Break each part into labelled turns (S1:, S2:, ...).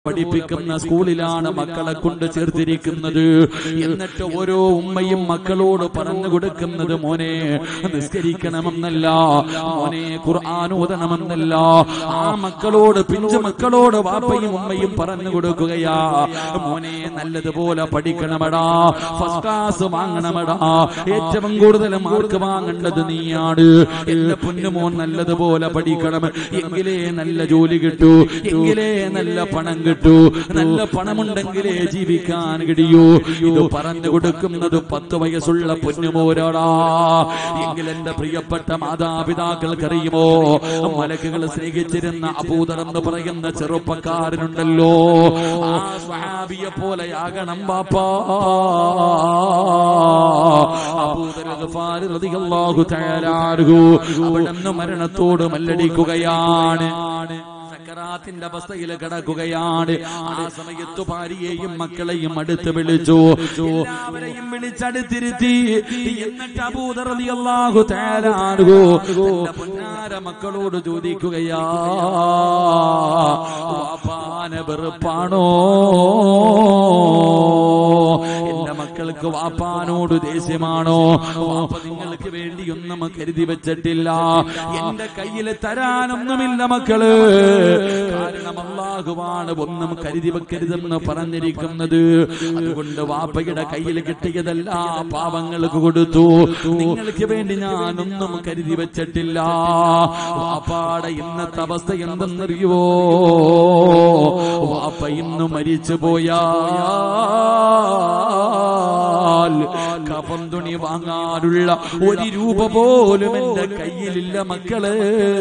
S1: പഠിപ്പിക്കുന്ന സ്കൂളിലാണ് മക്കളെ കൊണ്ട് ചേർത്തിരിക്കുന്നത് എന്നിട്ട് ഓരോ ഉമ്മയും മക്കളോട് പറഞ്ഞു കൊടുക്കുന്നത് മോനെ നിസ്കരിക്കണമെന്നല്ല മോനെ ഖുർആൻ ഓതണമെന്നല്ല ആ മക്കളോട് പിഞ്ചു മക്കളോട് വാപ്പയും ഉമ്മയും പറഞ്ഞു കൊടുക്കുകയാ മോനെ നല്ലതുപോലെ പഠിക്കണമടാ ഫസ്റ്റ് ക്ലാസ് വാങ്ങണമടാ ഏറ്റവും കൂടുതൽ മാർക്ക് വാങ്ങേണ്ടത് നീയാണ് എന്റെ പൊന്നുമോൻ നല്ലതുപോലെ പഠിക്കണം എങ്കിലേ നല്ല ജോലി കിട്ടൂ എങ്കിലേ നല്ല പണം കിട്ടൂ നല്ല പണമുണ്ടെങ്കിലേ ജീവിക്കാൻ കഴിയൂ ഇത് പറഞ്ഞു കൊടുക്കുന്നത് പത്ത് വയസ്സുള്ള പൊന്നുമോരോടാ എങ്കിൽ എന്റെ പ്രിയപ്പെട്ട മാതാപിതാക്കൾക്കറിയുമോ മലക്കുകൾ സ്നേഹിച്ചിരുന്ന അബൂദർ എന്ന് പറയുന്ന ചെറുപ്പക്കാരനുണ്ടല്ലോ ആ സ്വഹാബിയെ പോലെയാകണം ബാപ്പാ അബൂദർ ഗഫാർ റളിയല്ലാഹു തആല അൻഹു അവിടുന്ന് മരണത്തോട് മല്ലടിക്കുകയാണ് സക്കറാത്തിന്റെ അവസ്ഥയിൽ കിടക്കുകയാണ് ആ സമയത്ത് ഭാര്യയെയും മക്കളെയും അടുത്ത് വിളിച്ചു എല്ലാവരെയും വിളിച്ചടുത്തിരുത്തി എന്നിട്ട് അബൂദർ റളിയല്ലാഹു തആല അൻഹു തന്റെ പൊന്നാര മക്കളോട് ചോദിക്കുകയാ വാപ്പാന വെറുപ്പാണോ എന്റെ മക്കൾക്ക് വാപ്പാനോട് ദേഷ്യമാണോ വാപ്പ നിങ്ങൾക്ക് വേണ്ടിയൊന്നും കരുതി വെച്ചിട്ടില്ല എന്റെ കയ്യിൽ തരാനൊന്നുമില്ല മക്കള് കാരണം അള്ളാഹുവാണ് ഒന്നും കരുതി വെക്കരുതെന്ന് പറഞ്ഞിരിക്കുന്നത് അതുകൊണ്ട് വാപ്പയുടെ കയ്യിൽ കിട്ടിയതെല്ലാം പാവങ്ങൾക്ക് കൊടുത്തു നിങ്ങൾക്ക് വേണ്ടി ഞാനൊന്നും കരുതി വെച്ചിട്ടില്ല വാപ്പാടെ ഇന്നത്തെ അവസ്ഥ എന്തെന്നറിയുവോ വാപ്പ ഇന്ന് മരിച്ചു പോയാൽ കഫം തുണി വാങ്ങാനുള്ള ഒരു രൂപ പോലും എന്റെ കയ്യിലില്ല മക്കളെ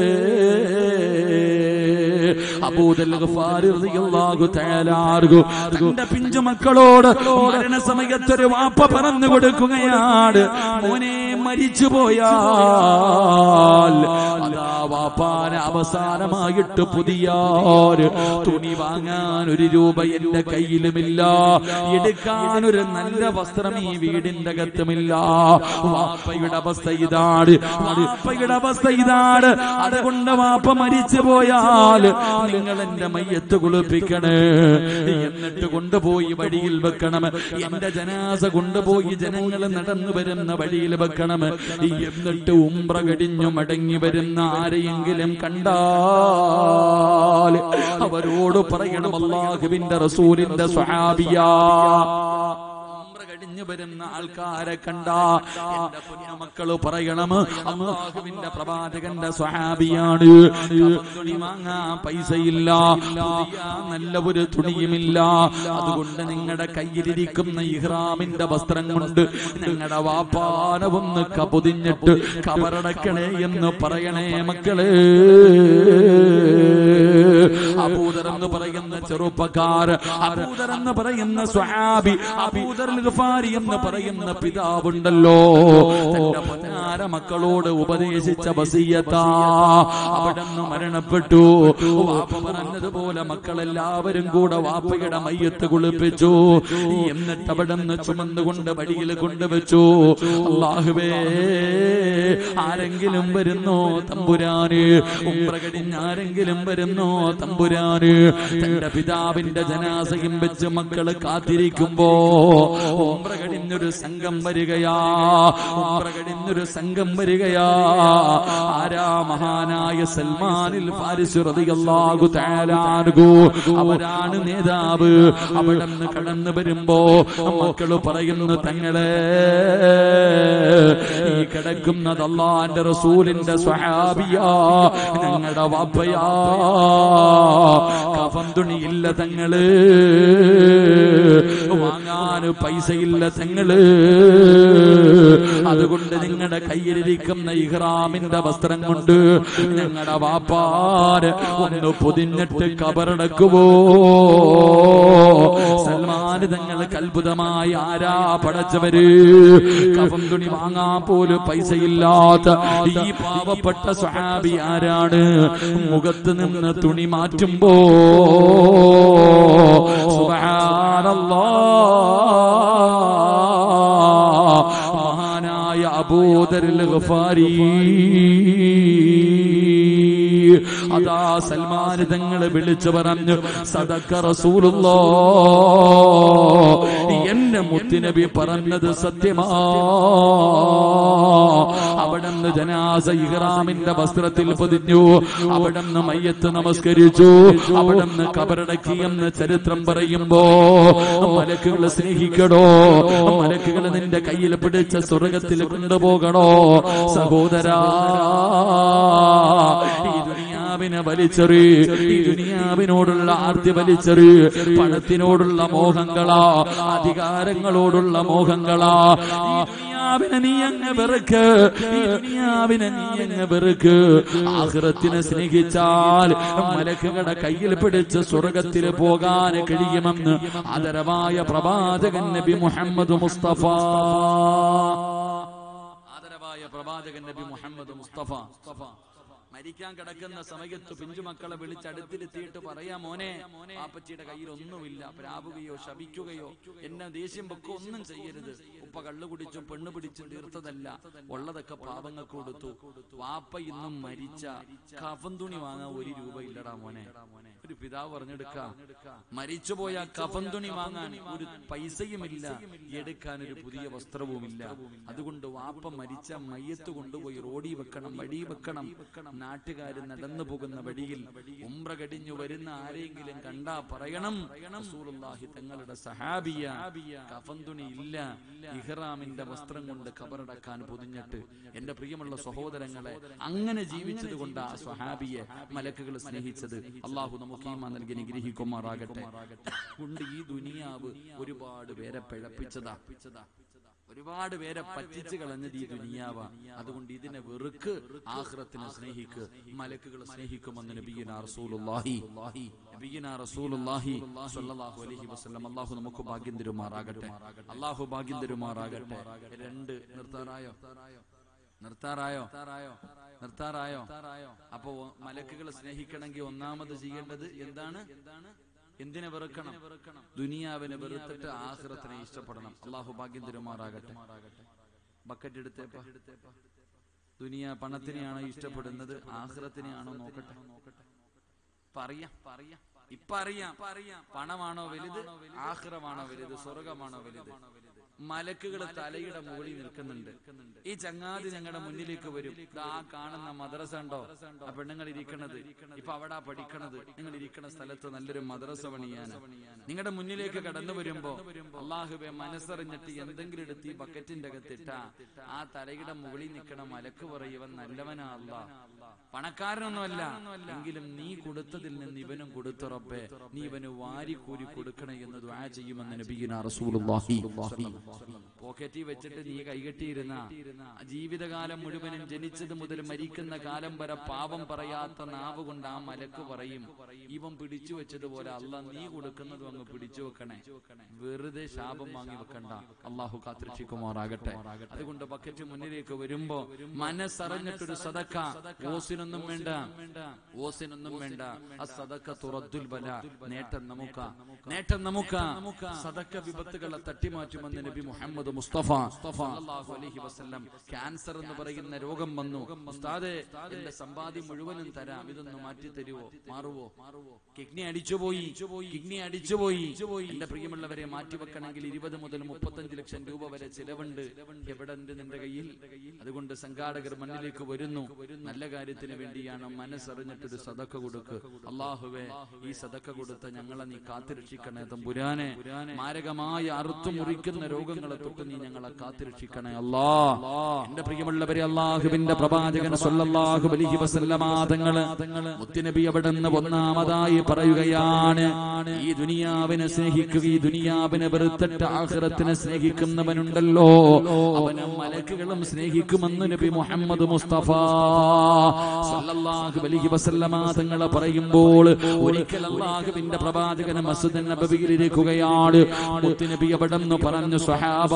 S1: അബൂദൽ ഗഫാർ റളിയല്ലാഹു തആല അൻഹു തന്റെ പിഞ്ചു മക്കളോട് മരണസമയത്തൊരു വാപ്പ പറഞ്ഞു കൊടുക്കുകയാണ് മോനെ മരിച്ചു പോയാൽ അതാ വാപ്പാന അവസാനമായിട്ട് പുതിയ ഒരു തുണി വാങ്ങാൻ ഒരു രൂപ എന്റെ കയ്യിലുമില്ല എടുക്കാൻ ഒരു നല്ല വസ്ത്രം ഈ വീടിന്റെ അകത്തുമില്ല വാപ്പയുടെ അവസ്ഥ ഇതാണ് വാപ്പയുടെ അവസ്ഥ ഇതാണ് അതുകൊണ്ട് വാപ്പ മരിച്ചു പോയാൽ നിങ്ങൾ എന്റെ മയ്യത്ത് കുളിപ്പിക്കണേ എന്നിട്ട് കൊണ്ടുപോയി വഴിയിൽ വെക്കണം എന്റെ ജനാസ കൊണ്ടുപോയി ജനങ്ങൾ നടന്നു വരുന്ന വഴിയിൽ വെക്കണം എന്നിട്ട് ഉംറ കടിഞ്ഞു മടങ്ങി വരുന്ന ആരെയെങ്കിലും കണ്ടാൽ അവരോട് പറയണം അള്ളാഹുവിന്റെ റസൂലിന്റെ സ്വഹാബിയാ ഉംറ കഴിഞ്ഞു വരുന്ന ആൾക്കാരെ കണ്ട എന്റെ പൊന്നുമക്കള് പറയണം അള്ളാഹുവിന്റെ പ്രവാചകന്റെ സ്വഹാബിയാണ് തുണി വാങ്ങാൻ പൈസയില്ല പുതിയ നല്ല ഒരു തുണിയുമില്ല അതുകൊണ്ട് നിങ്ങളുടെ കയ്യിലിരിക്കുന്ന ഇഹ്റാമിന്റെ വസ്ത്രം കൊണ്ട് നിങ്ങളുടെ വാപ്പാന ഒന്ന് കപുതിഞ്ഞിട്ട് കബറടക്കണേ എന്ന് പറയണേ മക്കളെ അബൂദർ എന്ന് പറയുന്ന ചെറുപ്പക്കാർ അബൂദർ എന്ന് പറയുന്ന സ്വഹാബി അബൂദർ ഗഫാരി എന്ന് പറയുന്ന പിതാവുണ്ടല്ലോ തന്റെ പൊന്നാര മക്കളോട് ഉപദേശിച്ച വസീയത്താ അവിടെ നിന്ന് മരണപ്പെട്ടു വാപ്പ പറഞ്ഞതുപോലെ മക്കളെല്ലാവരും കൂടെ വാപ്പയുടെ മയ്യത്ത് കുളിപ്പിച്ചു എന്നിട്ട് അവിടെ നിന്ന് ചുമന്നുകൊണ്ട് വഴിയിൽ കൊണ്ടുവച്ചു അള്ളാഹുവേ ആരെങ്കിലും വരുന്നോ തമ്പുരാന് ഉംറ കഴിഞ്ഞ് ആരെങ്കിലും വരുന്നോ തമ്പുരാന് തന്റെ പിതാവിന്റെ ജനാസയും വെച്ച് മക്കള് കാത്തിരിക്കുമ്പോ ഉംറ കഴിഞ്ഞൊരു സംഘം വരികയാ ഉംറ കഴിഞ്ഞൊരു സംഘം വരികയാ ആരാ മഹാനായ സൽമാനിൽ ഫാരിസ് റളിയല്ലാഹു തആല അൻഹു അവരാണ് നേതാവ് അവിടെ നിന്ന് കടന്നു വരുമ്പോ മക്കള് പറയുന്നു തങ്ങളെ ഈ കിടക്കുന്നത് അള്ളാന്റെ റസൂലിന്റെ സ്വഹാബിയാ ഞങ്ങളുടെ വാപ്പയാ കഫം തുണിയില്ല തങ്ങള് വാങ്ങാൻ പൈസയില്ല തങ്ങള് അതുകൊണ്ട് നിങ്ങളുടെ കയ്യിലിരിക്കുന്ന ഇഹ്റാമിന്റെ വസ്ത്രം കൊണ്ട് ഞങ്ങളുടെ വാപ്പാര് ഒന്ന് പൊതിഞ്ഞിട്ട് കബറടക്കുവോ സൽമാൻ തങ്ങൾക്ക് അത്ഭുതമായി ആരാ പടച്ചവര് കഫം തുണി വാങ്ങാൻ പോലും പൈസയില്ലാത്ത ഈ പാവപ്പെട്ട സ്വഹാബി ആരാണ് മുഖത്ത് നിന്ന് തുണി മാറ്റുമ്പോ മഹാനായ അബൂദർ ഗഫാരി അതാ സൽമാൻ തങ്ങൾ വിളിച്ചു പറഞ്ഞു സദക്ക റസൂലുള്ളോ എന്റെ മുത്തുനബി പറഞ്ഞത് സത്യമാ അവിടുന്ന് ജനാസ ഇഹ്റാമിന്റെ വസ്ത്രത്തിൽ പൊതിഞ്ഞു അവിടുന്ന് മയ്യത്ത് നമസ്കരിച്ചു അവിടുന്ന് കബറടക്കി എന്ന് ചരിത്രം പറയുമ്പോ മലക്കുകൾ സ്നേഹിക്കടോ മലക്കുകൾ നിന്റെ കയ്യിൽ പിടിച്ച സ്വർഗത്തിൽ കൊണ്ടുപോകണോ സഹോദരാ ഈ ദുനിയാവിനെ വലിച്ചെറി ഈ ദുനിയാവിനോടുള്ള ആർത്തി വലിച്ചെറി പണത്തിനോടുള്ള മോഹങ്ങളാ അധികാരങ്ങളോടുള്ള മോഹങ്ങളാ ഈ ദുനിയാവിനെ നീ അങ്ങ് വെറുക്ക് ഈ ദുനിയാവിനെ നീ അങ്ങ് വെറുക്ക് ആഹ്റത്തിനെ സ്നേഹിച്ചാൽ മലക്കുകളുടെ കയ്യിൽ പിടിച്ച് സ്വർഗത്തിൽ പോകാൻ കഴിയുമെന്ന് ആദരവായ പ്രവാചകൻ നബി മുഹമ്മദ് മുസ്തഫ ആദരവായ പ്രവാചകൻ നബി മുഹമ്മദ് മുസ്തഫ മരിക്കാൻ കിടക്കുന്ന സമയത്ത് പിഞ്ചുമക്കളെ വിളിച്ച് അടുത്തിരുത്തിയിട്ട് പറയാ മോനെ പാപ്പച്ചിയുടെ കയ്യിൽ ഒന്നുമില്ല പ്രാവുകയോ ശപിക്കുകയോ എന്നെ ദേഷ്യം വെക്കോ ഒന്നും ചെയ്യരുത് ഉപ്പ കള്ളു കുടിച്ചും പെണ്ണു പിടിച്ചും തീർത്തതല്ല ഉള്ളതൊക്കെ പാപങ്ങൾക്ക് കൊടുത്തു വാപ്പ ഇന്നും മരിച്ച കഫൻ തുണി വാങ്ങാൻ ഒരു രൂപ ഇല്ലടാ മോനെ ഒരു പിതാവ് പറഞ്ഞെടുക്ക മരിച്ചുപോയ കഫൻ തുണി വാങ്ങാൻ ഒരു പൈസയുമില്ല എടുക്കാൻ ഒരു പുതിയ വസ്ത്രവുമില്ല അതുകൊണ്ട് വാപ്പ മരിച്ച മയ്യത്ത് കൊണ്ടുപോയി റോഡി വെക്കണം വഴി വെക്കണം നാട്ടുകാര് നടന്നു പോകുന്ന വഴിയിൽ ഉംറ കടിഞ്ഞു വരുന്ന ആരെങ്കിലും കണ്ടാ പറയണം റസൂലുള്ളാഹി തങ്ങളുടെ സഹാബിയ കഫൻ തുണി ഇല്ല ഇഹ്റാമിന്റെ വസ്ത്രം കൊണ്ട് കബറടക്കാൻ പൊതിഞ്ഞിട്ട് എന്റെ പ്രിയമുള്ള സഹോദരങ്ങളെ അങ്ങനെ ജീവിച്ചത് കൊണ്ട് ആ സ്വഹാബിയെ മലക്കുകൾ സ്നേഹിച്ചത് അള്ളാഹു നമുക്ക് ഈമാ നൽകി നിഗ്രഹിക്കുമാറാകട്ടെ കൊണ്ട് ഈ ദുനിയാവ് ഒരുപാട് പേരെ പിഴപ്പിച്ചതാ ഒരുപാട് പേരെ പറ്റിച്ചു കളഞ്ഞത് ഈ ദുനിയാവ അതുകൊണ്ട് ഇതിനെ വെറുക്ക് ആഹ്റത്തിനെ സ്നേഹിക്ക് മലക്കുകൾ സ്നേഹിക്കുമെന്ന് നബിയുനാ റസൂലുള്ളാഹി നബിയുനാ റസൂലുള്ളാഹി സ്വല്ലല്ലാഹു അലൈഹി വസല്ലം അല്ലാഹു നമുക്ക് ഭാഗ്യം തരുമാറാകട്ടെ അല്ലാഹു ഭാഗ്യം തരുമാറാകട്ടെ രണ്ട് നിർത്താറായോ നിർത്താറായോ നിർത്താറായോ അപ്പോ മലക്കുകൾ സ്നേഹിക്കണമെങ്കിൽ ഒന്നാമത് ചെയ്യേണ്ടത് എന്താണ് എന്തിനെ വെറുക്കണം ദുനിയാവിനെ വെറുത്തിട്ട് ആഹ്റത്തിനെ ഇഷ്ടപ്പെടണം അള്ളാഹു ഭാഗ്യം തരുമാറാകട്ടെ ബക്കറ്റ് എടുത്തേപ്പ ദുനിയ പണത്തിനെയാണോ ഇഷ്ടപ്പെടുന്നത് ആഹ്റത്തിനെയാണോ നോക്കട്ടെ പറയാം പറയാം ഇപ്പൊ അറിയാം പണമാണോ വലുത് ആഹ്റമാണോ വലുത് സ്വർഗമാണോ വലുത് മലക്കുകൾ തലയുടെ മുകളിൽ നിൽക്കുന്നുണ്ട് ഈ ചങ്ങാതി ഞങ്ങളുടെ മുന്നിലേക്ക് വരും ദാ ആ കാണുന്ന മദ്രസ ഉണ്ടോ ആ പെണ്ണുങ്ങൾ ഇരിക്കണത് ഇപ്പൊ അവിടെ പഠിക്കണത് നിങ്ങൾ ഇരിക്കണ സ്ഥലത്ത് നല്ലൊരു മദ്രസ പണിയാൻ നിങ്ങളുടെ മുന്നിലേക്ക് കടന്നു വരുമ്പോ അള്ളാഹുബെ മനസ്സറിഞ്ഞിട്ട് എന്തെങ്കിലും എടുത്ത് ഈ ബക്കറ്റിന്റെ അകത്തിട്ട ആ തലയുടെ മുകളിൽ നിൽക്കണ മലക്ക് പറയുവൻ നല്ലവനാ അല്ല പണക്കാരനൊന്നുമല്ല എങ്കിലും നീ കൊടുത്തതിൽ നിന്ന് ഇവനും കൊടുത്തു റബ്ബേ നീ ഇവന് വാരിക്കൂരി കൊടുക്കണേ എന്ന് ദ്വാ ചെയ്യുമെന്ന് നബീന റസൂലുള്ളാഹി പോക്കറ്റിൽ വെച്ചിട്ട് നീ കൈകെട്ടിയിരുന്ന ജീവിതകാലം മുഴുവനും ജനിച്ചത് മുതൽ മരിക്കുന്ന കാലം വരെ പാപം പറയാത്ത നാവ് കൊണ്ട് ആ മലക്ക് പറയും ഇവൻ പിടിച്ചു വെച്ചതുപോലെ അല്ല നീ കൊടുക്കുന്നതും അങ്ങ് പിടിച്ചു വെക്കണേ വെറുതെ ശാപം വാങ്ങി വെക്കണ്ട അള്ളാഹു കാത്തിരക്ഷിക്കുമാറാകട്ടെ അതുകൊണ്ട് ബക്കറ്റ് മുന്നിലേക്ക് വരുമ്പോ മനസ്സറിഞ്ഞിട്ടൊരു സദക്ക ഓസിനൊന്നും വേണ്ട ഓസിനൊന്നും വേണ്ട ആ സദക്ക തുറദ്ദുൽ ബല നേട്ടം നമുക്ക് നേട്ടം നമുക്ക് സദക്ക വിപത്തുകളെ തട്ടിമാറ്റുമെന്ന് നബി മുഹമ്മദ് മുസ്തഫ സല്ലല്ലാഹു അലൈഹി വസല്ലം ക്യാൻസർ എന്ന് പറയുന്ന രോഗം വന്നു ഉസ്താദെ എന്റെ സമ്പാദ്യം മുഴുവനും തരാം ഇതൊന്ന് മാറ്റി തരുവോ മാറുവോ കിഡ്നി അടിച്ചുപോയി കിഡ്നി അടിച്ചുപോയി എന്റെ പ്രിയമുള്ളവരെ മാറ്റിവെക്കണമെങ്കിൽ ഇരുപത് മുതൽ മുപ്പത്തഞ്ച് ലക്ഷം രൂപ വരെ ചിലവുണ്ട് എവിടെ ഉണ്ട് നിന്റെ കയ്യിൽ അതുകൊണ്ട് സംഘാടകർ മണ്ണിലേക്ക് വരുന്നു നല്ല കാര്യത്തിന് വേണ്ടിയാണ് മനസ്സറിഞ്ഞിട്ടൊരു സദക്ക കൊടുക്ക് അള്ളാഹുവെ ഈ സദക്ക കൊടുത്ത ഞങ്ങളെ നീ കാത്തിരക്ഷിക്കണേ തമ്പുരാനെ മാരകമായ അറുത്തു മുറിക്കുന്ന രോഗങ്ങളെ തൊട്ട് നീ ഞങ്ങളെ കാത്തിരക്ഷിക്കണേ അല്ലാ എന്റെ പ്രിയമുള്ളവരെ അള്ളാഹുവിന്റെ പ്രവാചകൻ സല്ലല്ലാഹു അലൈഹി വസല്ലമ തങ്ങള് മുത്തുനബി അവിടെ നിന്ന് ഒന്നാമതായി പറയുകയാണ് ഈ ദുനിയാവിനെ സ്നേഹിക്കുക ഈ ദുനിയാവിനെ വെറുത്തിട്ട് ആഖിറത്തിനെ സ്നേഹിക്കുന്നവനുണ്ടല്ലോ അവനെ മലക്കുകളും സ്നേഹിക്കുമെന്ന് നബി മുഹമ്മദ് മുസ്തഫ സല്ലല്ലാഹു അലൈഹി വസല്ലമ തങ്ങൾ പറയുമ്പോൾ ഒരിക്കൽ അള്ളാഹുവിന്റെ പ്രവാചകൻ മസ്ജിദ് നബവിയിൽ ഇരിക്കുകയാണ് മുത്തുനബി അവിടെ നിന്ന് പറഞ്ഞു സ്വഹാബ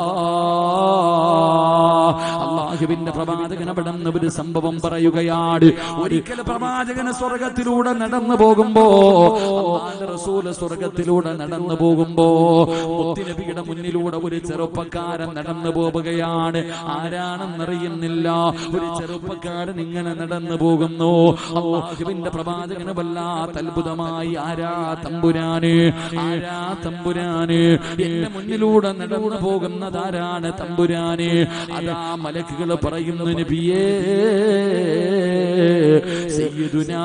S1: അള്ളാഹുവിന്റെ പ്രവാചകൻ അവിടെ നിന്ന് ഒരു സംഭവം പറയുകയാണ് ഒരിക്കൽ പ്രവാചകന് സ്വർഗത്തിലൂടെ നടന്നു പോകുമ്പോ അള്ളാഹുവിന്റെ റസൂല് സ്വർഗത്തിലൂടെ നടന്നു പോകുമ്പോ മുത്തുനബിയുടെ മുന്നിലൂടെ ഒരു ചെറുപ്പക്കാരൻ നടന്നു പോവുകയാണ് ആരാണെന്നറിയുന്നില്ല ഒരു ചെറുപ്പക്കാരൻ ഇങ്ങനെ ഇങ്ങനെ നടന്നു പോകുന്നു അള്ളാഹുവിന്റെ പ്രവാചകന് വല്ലാത്ത അത്ഭുതമായി ആരാ തമ്പുരാന് ആരാ തമ്പുരാന് എന്റെ മുന്നിലൂടെ നടന്നു പോകുന്നത് ആരാണ് തമ്പുരാന് അതാ മലക്കുകൾ പറയുന്നു നബിയേ സയ്യിദുനാ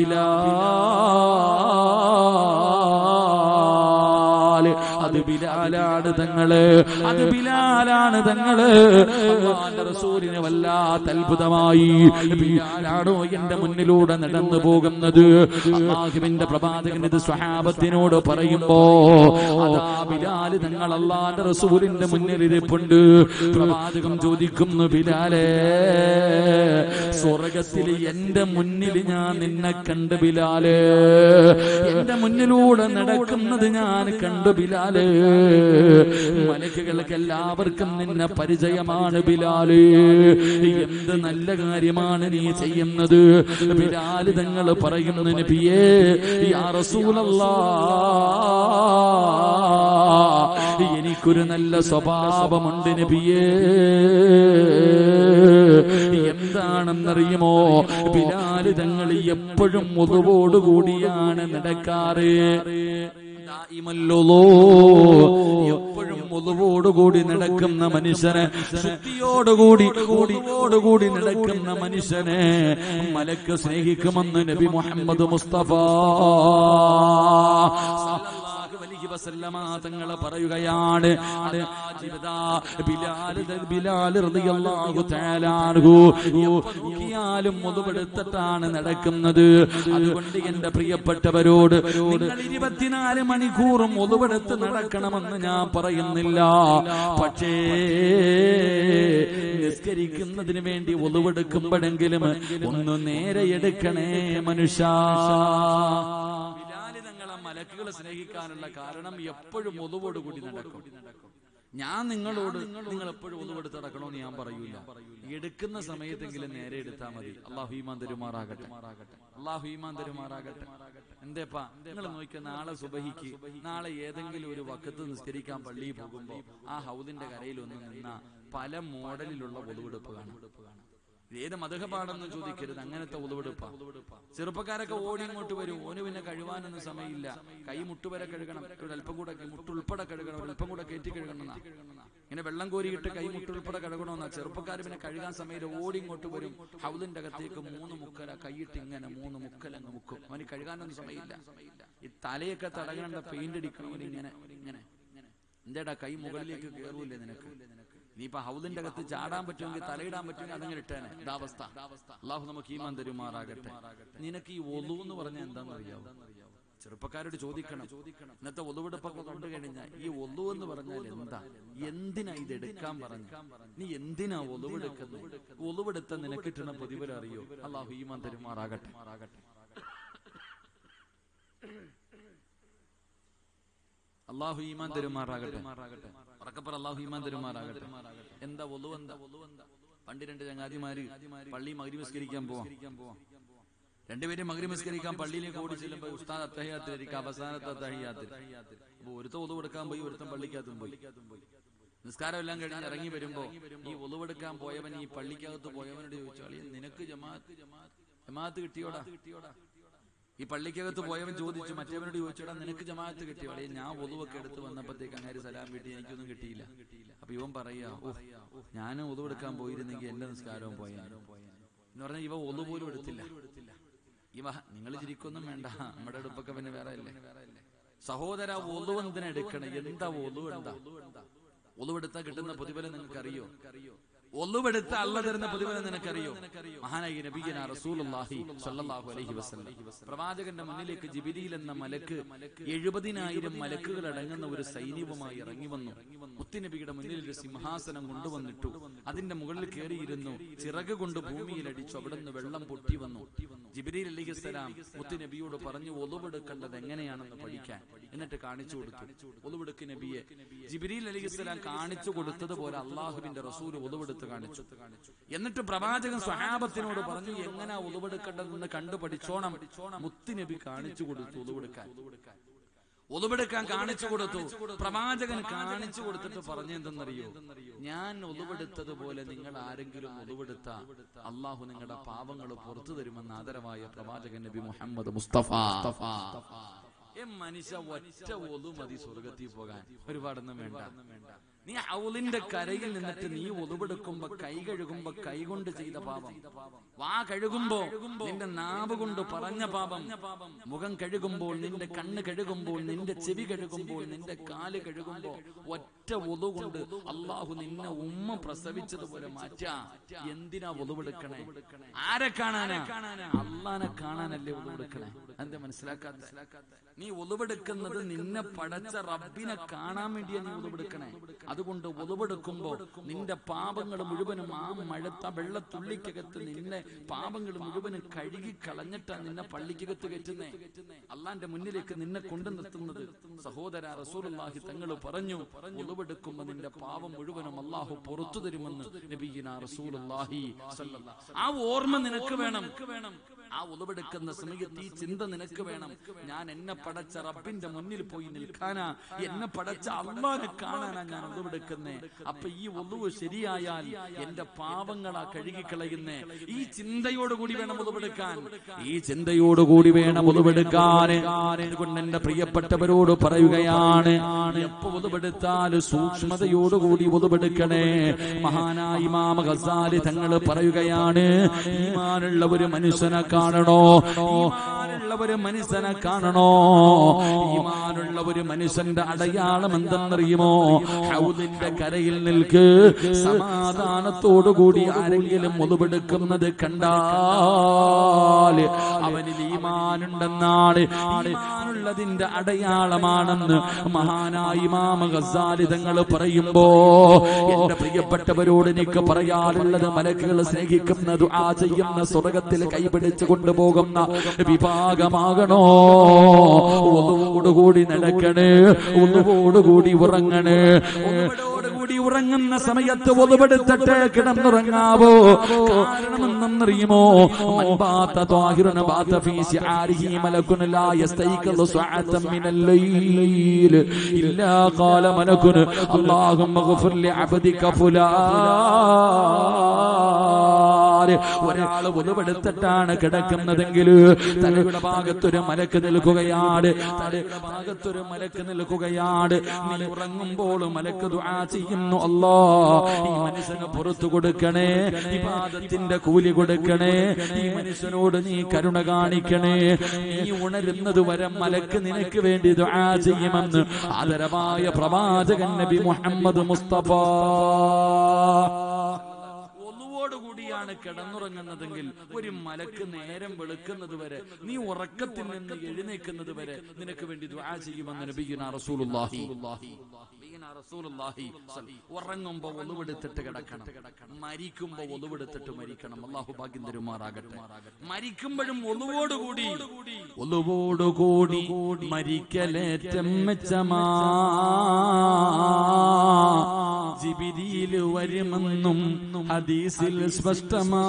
S1: ബിലാൽ അത് ബിലാലാണ് തങ്ങള് അത് ബിലാലാണ് തങ്ങള് അള്ളാന്റെ റസൂലിന് വല്ലാത്ത അത്ഭുതമായി ബിലാലാണോ എന്റെ മുന്നിലൂടെ നടന്നു പോകുന്നത് അള്ളാഹുവിന്റെ പ്രവാചകൻ ഇത് സ്വഹാബത്തിനോട് പറയുമ്പോ അതാ ബിലാല് തങ്ങൾ അള്ളാന്റെ റസൂലിന്റെ മുന്നിൽ ഇരിപ്പുണ്ട് പ്രവാചകം ചോദിക്കുന്നു ബിലാലേ സ്വർഗത്തിൽ എന്റെ മുന്നിൽ ഞാൻ നിന്നെ കണ്ട് ബിലാല് എന്റെ മുന്നിലൂടെ നടക്കുന്നത് ഞാൻ കണ്ടു ബിലാല് മലക്കുകൾക്ക് എല്ലാവർക്കും നിന്നെ പരിചയമാണ് ബിലാല് എന്ത് നല്ല കാര്യമാണ് നീ ചെയ്യുന്നത് ബിലാല് തങ്ങൾ പറയുന്നു നബിയേ യാ റസൂലല്ലാ എനിക്കൊരു നല്ല സ്വഭാവമുണ്ട് നബിയേ എന്താണെന്നറിയുമോ ബിലാല് തങ്ങൾ എപ്പോഴും മുതുവോടുകൂടിയാണ് നടക്കാറ് ദായിമല്ലുളൂ. എപ്പോഴും മുതുവോടുകൂടി നടക്കുന്ന മനുഷ്യനെ ശുദ്ധിയോടുകൂടി കൂടിയോടുകൂടി നടക്കുന്ന മനുഷ്യനെ മലക്ക് സ്നേഹിക്കുമെന്ന് നബി മുഹമ്മദ് മുസ്തഫ സല്ലല്ലാഹു അലൈഹി വസല്ലമ തങ്ങൾ പറയുകയാണ് അത് ജീവിതാ ബിലാൽ ബിലാൽ റളിയല്ലാഹു തആല അൻഹു നോക്കിയാലും മുതുപെടുത്തിട്ടാണ് നടക്കുന്നത് അതുകൊണ്ട് എന്റെ പ്രിയപ്പെട്ടവരോട് നിങ്ങൾ ഇരുപത്തിനാല് മണിക്കൂറും മുതുപെടുത്ത് നടക്കണമെന്ന് ഞാൻ പറയുന്നില്ല പക്ഷേ നിസ്കരിക്കുന്നതിന് വേണ്ടി ഒതുവെടുക്കുമ്പോഴെങ്കിലും ഒന്ന് നേരെ എടുക്കണേ മനുഷ്യ ബിലാല് തങ്ങളെ മലക്കുകളെ സ്നേഹിക്കാനുള്ള കാരണം എപ്പോഴും ഒതുവോടുകൂടി നടക്കും ഞാൻ നിങ്ങളോട് നിങ്ങൾ എപ്പോഴും ഒതുവെടുത്ത് നടക്കണമെന്ന് ഞാൻ പറയൂല എടുക്കുന്ന സമയത്തെങ്കിലും നേരെ എടുത്താൽ മതി അള്ളാഹു ഈമാൻ തരുമാറാകട്ടെ അള്ളാഹു ഈമാൻ തരുമാറാകട്ടെ എന്തേപ്പാ നിങ്ങൾ നോക്കിയ നാളെ സുബഹിക്ക് നാളെ ഏതെങ്കിലും ഒരു വക്കത്ത് നിസ്കരിക്കാൻ പള്ളിയിൽ പോകുമ്പോ ആ ഹൗദിന്റെ കരയിൽ ഒന്ന് നിന്ന പല മോഡലിലുള്ള ഒതുവെടുപ്പ് കാണാം ഏത് മതകപാടെന്ന് ചോദിക്കരുത് അങ്ങനത്തെ ഉളവെടുപ്പാ ചെറുപ്പക്കാരൊക്കെ ഓടി ഇങ്ങോട്ട് വരും ഓന് പിന്നെ കഴുകാനൊന്നും സമയമില്ല കൈ മുട്ടുവരെ കഴുകണം ഒരു അല്പം കൂടെ മുട്ടുൾപ്പെടെ കഴുകണം ഒരു അല്പം കൂടെ കയറ്റി കഴുകണം എന്നാ. ഇങ്ങനെ വെള്ളം കോരിയിട്ട് കൈ മുട്ടുൾപ്പെടെ കഴുകണമെന്നാ ചെറുപ്പക്കാർ പിന്നെ കഴുകാൻ സമയത്ത് ഓടി ഇങ്ങോട്ട് വരും ഹൗദിന്റെ അകത്തേക്ക് മൂന്ന് മുക്കല കൈയിട്ട് ഇങ്ങനെ മൂന്ന് മുക്കലങ്ങ് മുക്കും അവന് കഴുകാനൊന്നും സമയമില്ല ഈ തലയൊക്കെ തടകണ്ട പെയിന്റ് അടിക്കണം ഇങ്ങനെ ഇങ്ങനെ എന്തേടാ കൈ മുകളിലേക്ക് കയറൂലേ നിനക്ക് നീ ഇപ്പൊ ഹൗദിന്റെ അകത്ത് ചാടാൻ പറ്റുമെങ്കിൽ തലയിടാൻ പറ്റുമെങ്കിൽ അതങ്ങനെ ഇട്ടേനെ ഇതാവസ്ഥ അള്ളാഹു നമുക്ക് ഈമാൻ തരുമാറാകട്ടെ നിനക്ക് ഈ ഒലു എന്ന് പറഞ്ഞാൽ എന്താണെന്ന് അറിയാവോ ചെറുപ്പക്കാരോട് ചോദിക്കണം ഇന്നത്തെ ഒലുവെടുപ്പൊക്കെ കണ്ടു കഴിഞ്ഞാൽ ഈ ഒലു എന്ന് പറഞ്ഞാൽ എന്താ എന്തിനാ ഇത് എടുക്കാൻ പറഞ്ഞു നീ എന്തിനാ ഒലുവെടുക്കുന്നത് ഒലുവെടുത്ത നിനക്ക് കിട്ടുന്ന പ്രതിഫലം അറിയോ അള്ളാഹു ഈമാൻ തരുമാറാകട്ടെ അള്ളാഹു ഈമാൻ തരുമാറാകട്ടെ ഉറക്കപ്പുറ അള്ളാഹു ഈമാൻ തരുമാറാകട്ടെ എന്താ ഒലു എന്താ പണ്ട് രണ്ട് ചങ്ങാതിമാര് പള്ളി മകരി നിസ്കരിക്കാൻ പോവാം രണ്ടുപേരും മകരി നിസ്കരിക്കാൻ പള്ളിയിലേക്ക് ഓടി ചെല്ലുമ്പോ ഉസ്താദ് അത്തഹ്യാത്തിലിരിക്കും അവസാനത്തെ അത്തഹ്യാത്തിൽ അപ്പൊ ഒരുത്ത ഒതു കൊടുക്കാൻ പോയി ഒരുത്തൻ പള്ളിക്കകത്തും പോയി നിസ്കാരം എല്ലാം കഴിഞ്ഞ് ഇറങ്ങി വരുമ്പോ ഈ ഒതുവെടുക്കാൻ പോയവൻ ഈ പള്ളിക്കകത്ത് പോയവനോട് ചോദിച്ചു അളിയ നിനക്ക് ജമാഅത്ത് ജമാഅത്ത് കിട്ടിയോടാ കിട്ടിയോടാ ഈ പള്ളിക്കകത്ത് പോയവൻ ചോദിച്ചു മറ്റേവനോട് ചോദിച്ചോടാ നിനക്ക് ജമാഅത്ത് കിട്ടിയോ അളിയ ഞാൻ ഒതുവൊക്കെ എടുത്ത് വന്നപ്പോഴത്തേക്ക് അങ്ങനെ സലാം വീട്ടി എനിക്കൊന്നും കിട്ടിയില്ല അപ്പൊ ഇവൻ പറയാ ഓ ഞാൻ ഒതുവെടുക്കാൻ പോയിരുന്നെങ്കിൽ എന്റെ നിസ്കാരവും പോയാലും എന്ന് പറഞ്ഞാൽ ഇവ ഒതു പോലും എടുത്തില്ല ഇവ നിങ്ങൾ ചിരിക്കൊന്നും വേണ്ട നമ്മുടെ അടുപ്പൊക്കെ പിന്നെ വേറെ അല്ലേ സഹോദര ഒതു എന്തിനാ എടുക്കണം എന്താ ഒതു എന്താ ഒലുവെടുത്താൽ കിട്ടുന്ന പ്രതിഫലം നിങ്ങൾക്ക് അറിയോ ഒലുവെടുത്ത അല്ല തരുന്ന പ്രതിഫലം നിനക്കറിയോ മഹാനായി നബിയന റസൂലുള്ളാഹി സ്വല്ലല്ലാഹു അലൈഹി വസല്ലം പ്രവാചകന്റെ മുന്നിലേക്ക് ജിബിരിയിൽ എന്ന മലക്ക് എഴുപതിനായിരം മലക്കുകൾ അടങ്ങുന്ന ഒരു സൈന്യവുമായി ഇറങ്ങി വന്നു മുത്തുനബിയുടെ മുന്നിൽ ഒരു സിംഹാസനം കൊണ്ടുവന്നിട്ടു അതിന്റെ മുകളിൽ കയറിയിരുന്നു ചിറക് കൊണ്ട് ഭൂമിയിൽ അടിച്ചു അവിടുന്ന് വെള്ളം പൊട്ടി വന്നു ജിബിരിൽ അലിഹിസ്സലാം മുത്തുനബിയോട് പറഞ്ഞു ഒലുവെടുക്കേണ്ടത് എങ്ങനെയാണെന്ന് പഠിക്കാൻ എന്നിട്ട് കാണിച്ചു കൊടുത്തു ഒലുവെടുക്ക് നബിയെ ജിബിരിൽ അലിഹിസ്സലാം കാണിച്ചു കൊടുത്തതുപോലെ അള്ളാഹുവിന്റെ റസൂൽ ഒലുവെടുത്ത് കാണിച്ചു എന്നിട്ട് പ്രവാചകൻ സ്വഹാബത്തിനോട് പറഞ്ഞു എങ്ങനെ ഒലുവെടുക്കേണ്ടതെന്ന് കണ്ടു പഠിച്ചോണം മുത്തുനബി കാണിച്ചു കൊടുത്തു ഒലുവെടുക്കാൻ ഒതുവെടുക്കാൻ കാണിച്ചു കൊടുത്തു പ്രവാചകൻ കാണിച്ചു കൊടുത്തിട്ട് പറഞ്ഞെന്തെന്നറിയോ ഞാൻ ഒതുവെടുത്തതുപോലെ നിങ്ങൾ ആരെങ്കിലും ഒതുവെടുത്ത അള്ളാഹു നിങ്ങളുടെ പാവങ്ങൾ പുറത്തു തരുമെന്ന് ആദരവായ പ്രവാചകൻ നബി മുഹമ്മദ് മുസ്തഫ ഏ മനുഷ്യ ഒറ്റ ഒതു മതി സ്വർഗത്തിൽ പോകാൻ ഒരുപാടൊന്നും വേണ്ട നീ ഔലിന്റെ കരയിൽ നിന്നിട്ട് നീ ഒതുവെടുക്കുമ്പോ കൈ കഴുകുമ്പോ കൈ കൊണ്ട് ചെയ്ത പാപം വാ കഴുകുമ്പോ നിന്റെ നാവ് കൊണ്ട് പറഞ്ഞ പാപം മുഖം കഴുകുമ്പോൾ നിന്റെ കണ്ണ് കഴുകുമ്പോൾ നിന്റെ ചെവി കഴുകുമ്പോൾ നിന്റെ കാല് കഴുകുമ്പോ ഒറ്റ ഒതു കൊണ്ട് അള്ളാഹു നിന്നെ ഉമ്മ പ്രസവിച്ചതുപോലെ മാറ്റാ എന്തിനാ ഒതുവെടുക്കണേ ആരെ കാണാനാ അള്ളാനെ കാണാനല്ലേ ഒതുവെടുക്കണേ എന്താ മനസ്സിലാക്കാത്ത നീ ഒതുവെടുക്കുന്നത് നിന്നെ പടച്ച റബ്ബിനെ കാണാൻ വേണ്ടിയാ നീ ഒതുവെടുക്കണേ അതുകൊണ്ട് ഒതുവെടുക്കുമ്പോ നിന്റെ പാപങ്ങൾ മുഴുവനും ആ മഴത്ത വെള്ളത്തുള്ളിക്കകത്ത് നിന്നെ പാപങ്ങൾ മുഴുവനും കഴുകി കളഞ്ഞിട്ടാ നിന്നെ പള്ളിക്കകത്ത് കയറ്റുന്നേ അള്ളാന്റെ മുന്നിലേക്ക് നിന്നെ കൊണ്ടു നിർത്തുന്നത് സഹോദര റസൂലുള്ളാഹി തങ്ങൾ പറഞ്ഞു ഒതുവെടുക്കുമ്പോ നിന്റെ പാപം മുഴുവനും അള്ളാഹു പുറത്തു തരുമെന്ന് നബീന റസൂലുള്ളാഹി സ്വല്ലല്ലാഹു ആ ഓർമ്മ നിനക്ക് വേണം ആ ഒതുവെടുക്കുന്ന സമയത്ത് ഈ ചിന്ത നിനക്ക് വേണം ഞാൻ എന്നെ പടച്ച റബ്ബിന്റെ മുന്നിൽ പോയി നിൽക്കാനാ എന്നെ പടച്ച അള്ളാനെ കാണാനാ ഞാൻ ഒതുവെടുക്കുന്നേ അപ്പൊ ഈ ഒതുവ് ശരിയായാൽ എന്റെ പാവങ്ങളാ കഴുകിക്കളയുന്നേ ഈ ചിന്തയോടുകൂടി വേണം ഒതുവെടുക്കാൻ ഈ ചിന്തയോടുകൂടി വേണം ഒതുവെടുക്കാൻ അതുകൊണ്ട് എന്റെ പ്രിയപ്പെട്ടവരോട് പറയുകയാണ് എപ്പോ ഒതുവെടുത്താൽ സൂക്ഷ്മതയോടുകൂടി ഒതുവെടുക്കണേ മഹാനായ ഇമാമ ഖസാലി തങ്ങൾ പറയുകയാണ് ഈമാനുള്ള ഒരു മനുഷ്യനെ കാണണോ ഈമാനുള്ള ഒരു മനുഷ്യനെ കാണണോ ഈമാനുള്ള ഒരു മനുഷ്യന്റെ അടയാളം എന്തെന്നറിയുമോ ഹൗദിന്റെ കരയിൽ നിൽക്ക് സമാധാനത്തോടുകൂടി ആരെങ്കിലും മുതുപെടുക്കുന്നത് കണ്ടാൽ അവനിൽ ഈമാനുണ്ടെന്നാണ് ഈമാനുള്ളതിന്റെ അടയാളമാണെന്ന് മഹാനായ ഇമാമ ഗസാലി തങ്ങൾ പറയുമ്പോ എന്റെ പ്രിയപ്പെട്ടവരോട് എനിക്ക് പറയാറുള്ളത് മലക്കുകൾ സ്നേഹിക്കുന്ന ദുആ ചെയ്യുന്ന സ്വർഗത്തിൽ കൈപിടിച്ചു കൊണ്ടുപോകുന്ന വിഭാഗമാകണോ ഒന്നുകൂടി നടക്കണേ ഒന്നുകൂടി ഉറങ്ങണേ ഒന്നുകൂടി ഉറങ്ങുന്ന സമയത്ത് ഒതുപെടുത്തിട്ട് കിടന്നുറങ്ങാവോ കാരണമെന്നറിയുമോ മൻബാത്ത ത്വാഹിറുന ബാത്ത ഫീ ശിആരിഹി മലകുൻ ലാ യസ്തൈഖിളു സഅതൻ മിനൽ ലൈൽ ഇല്ലാ ഖാല മലകുൻ അല്ലാഹുമ്മ ഗ്ഫിർ ലി അബ്ദിക ഫുലാൻ ഒരാൾ ഒതുവെടുത്തിട്ടാണ് കിടക്കുന്നതെങ്കിൽ തലയുടെ ഭാഗത്തൊരു മലക്ക് നിൽക്കുകയാണ് തലയുടെ ഭാഗത്തൊരു മലക്ക് നിൽക്കുകയാണ് നീ ഉറങ്ങുമ്പോൾ മലക്ക് ദുആ ചെയ്യുന്നു അല്ലാ ഈ മനുഷ്യന് പുറത്തു കൊടുക്കണേ ഇബാദത്തിന്റെ കൂലി കൊടുക്കണേ ഈ മനുഷ്യനോട് നീ കരുണ കാണിക്കണേ നീ ഉണരുന്നത് വരെ മലക്ക് നിനക്ക് വേണ്ടി ദുആ ചെയ്യുമെന്ന് ആദരവായ പ്രവാചകൻ നബി മുഹമ്മദ് മുസ്തഫ ഒന്നുവോടുകൂടിയാണ് കിടന്നുറങ്ങുന്നതെങ്കിൽ ഒരു മലക്ക് നേരം വെളുക്കുന്നത് വരെ നീ ഉറക്കത്തിൽ നിന്ന് എഴുന്നേക്കുന്നത് വരെ നിനക്ക് വേണ്ടി ദുആ ചെയ്യുമെന്ന് നബിയുന റസൂലുള്ളാഹി നബിയുന റസൂലുള്ളാഹി സ്വൽ- ഉറങ്ങുമ്പോ ഒന്നുവെടുത്തിട്ട് കിടക്കണം മരിക്കുമ്പോ ഒന്നുവെടുത്തിട്ട് മരിക്കണം അള്ളാഹു ഭാഗ്യം തരുമാറാകട്ടെ മരിക്കുമ്പോഴും ഒന്നുവോടുകൂടി ഒന്നുവോടുകൂടി മരിക്കലേറ്റം മെച്ചമാ ജിബിരിയിൽ വരുമെന്നും ഹദീസിൽ സ്പഷ്ടമാ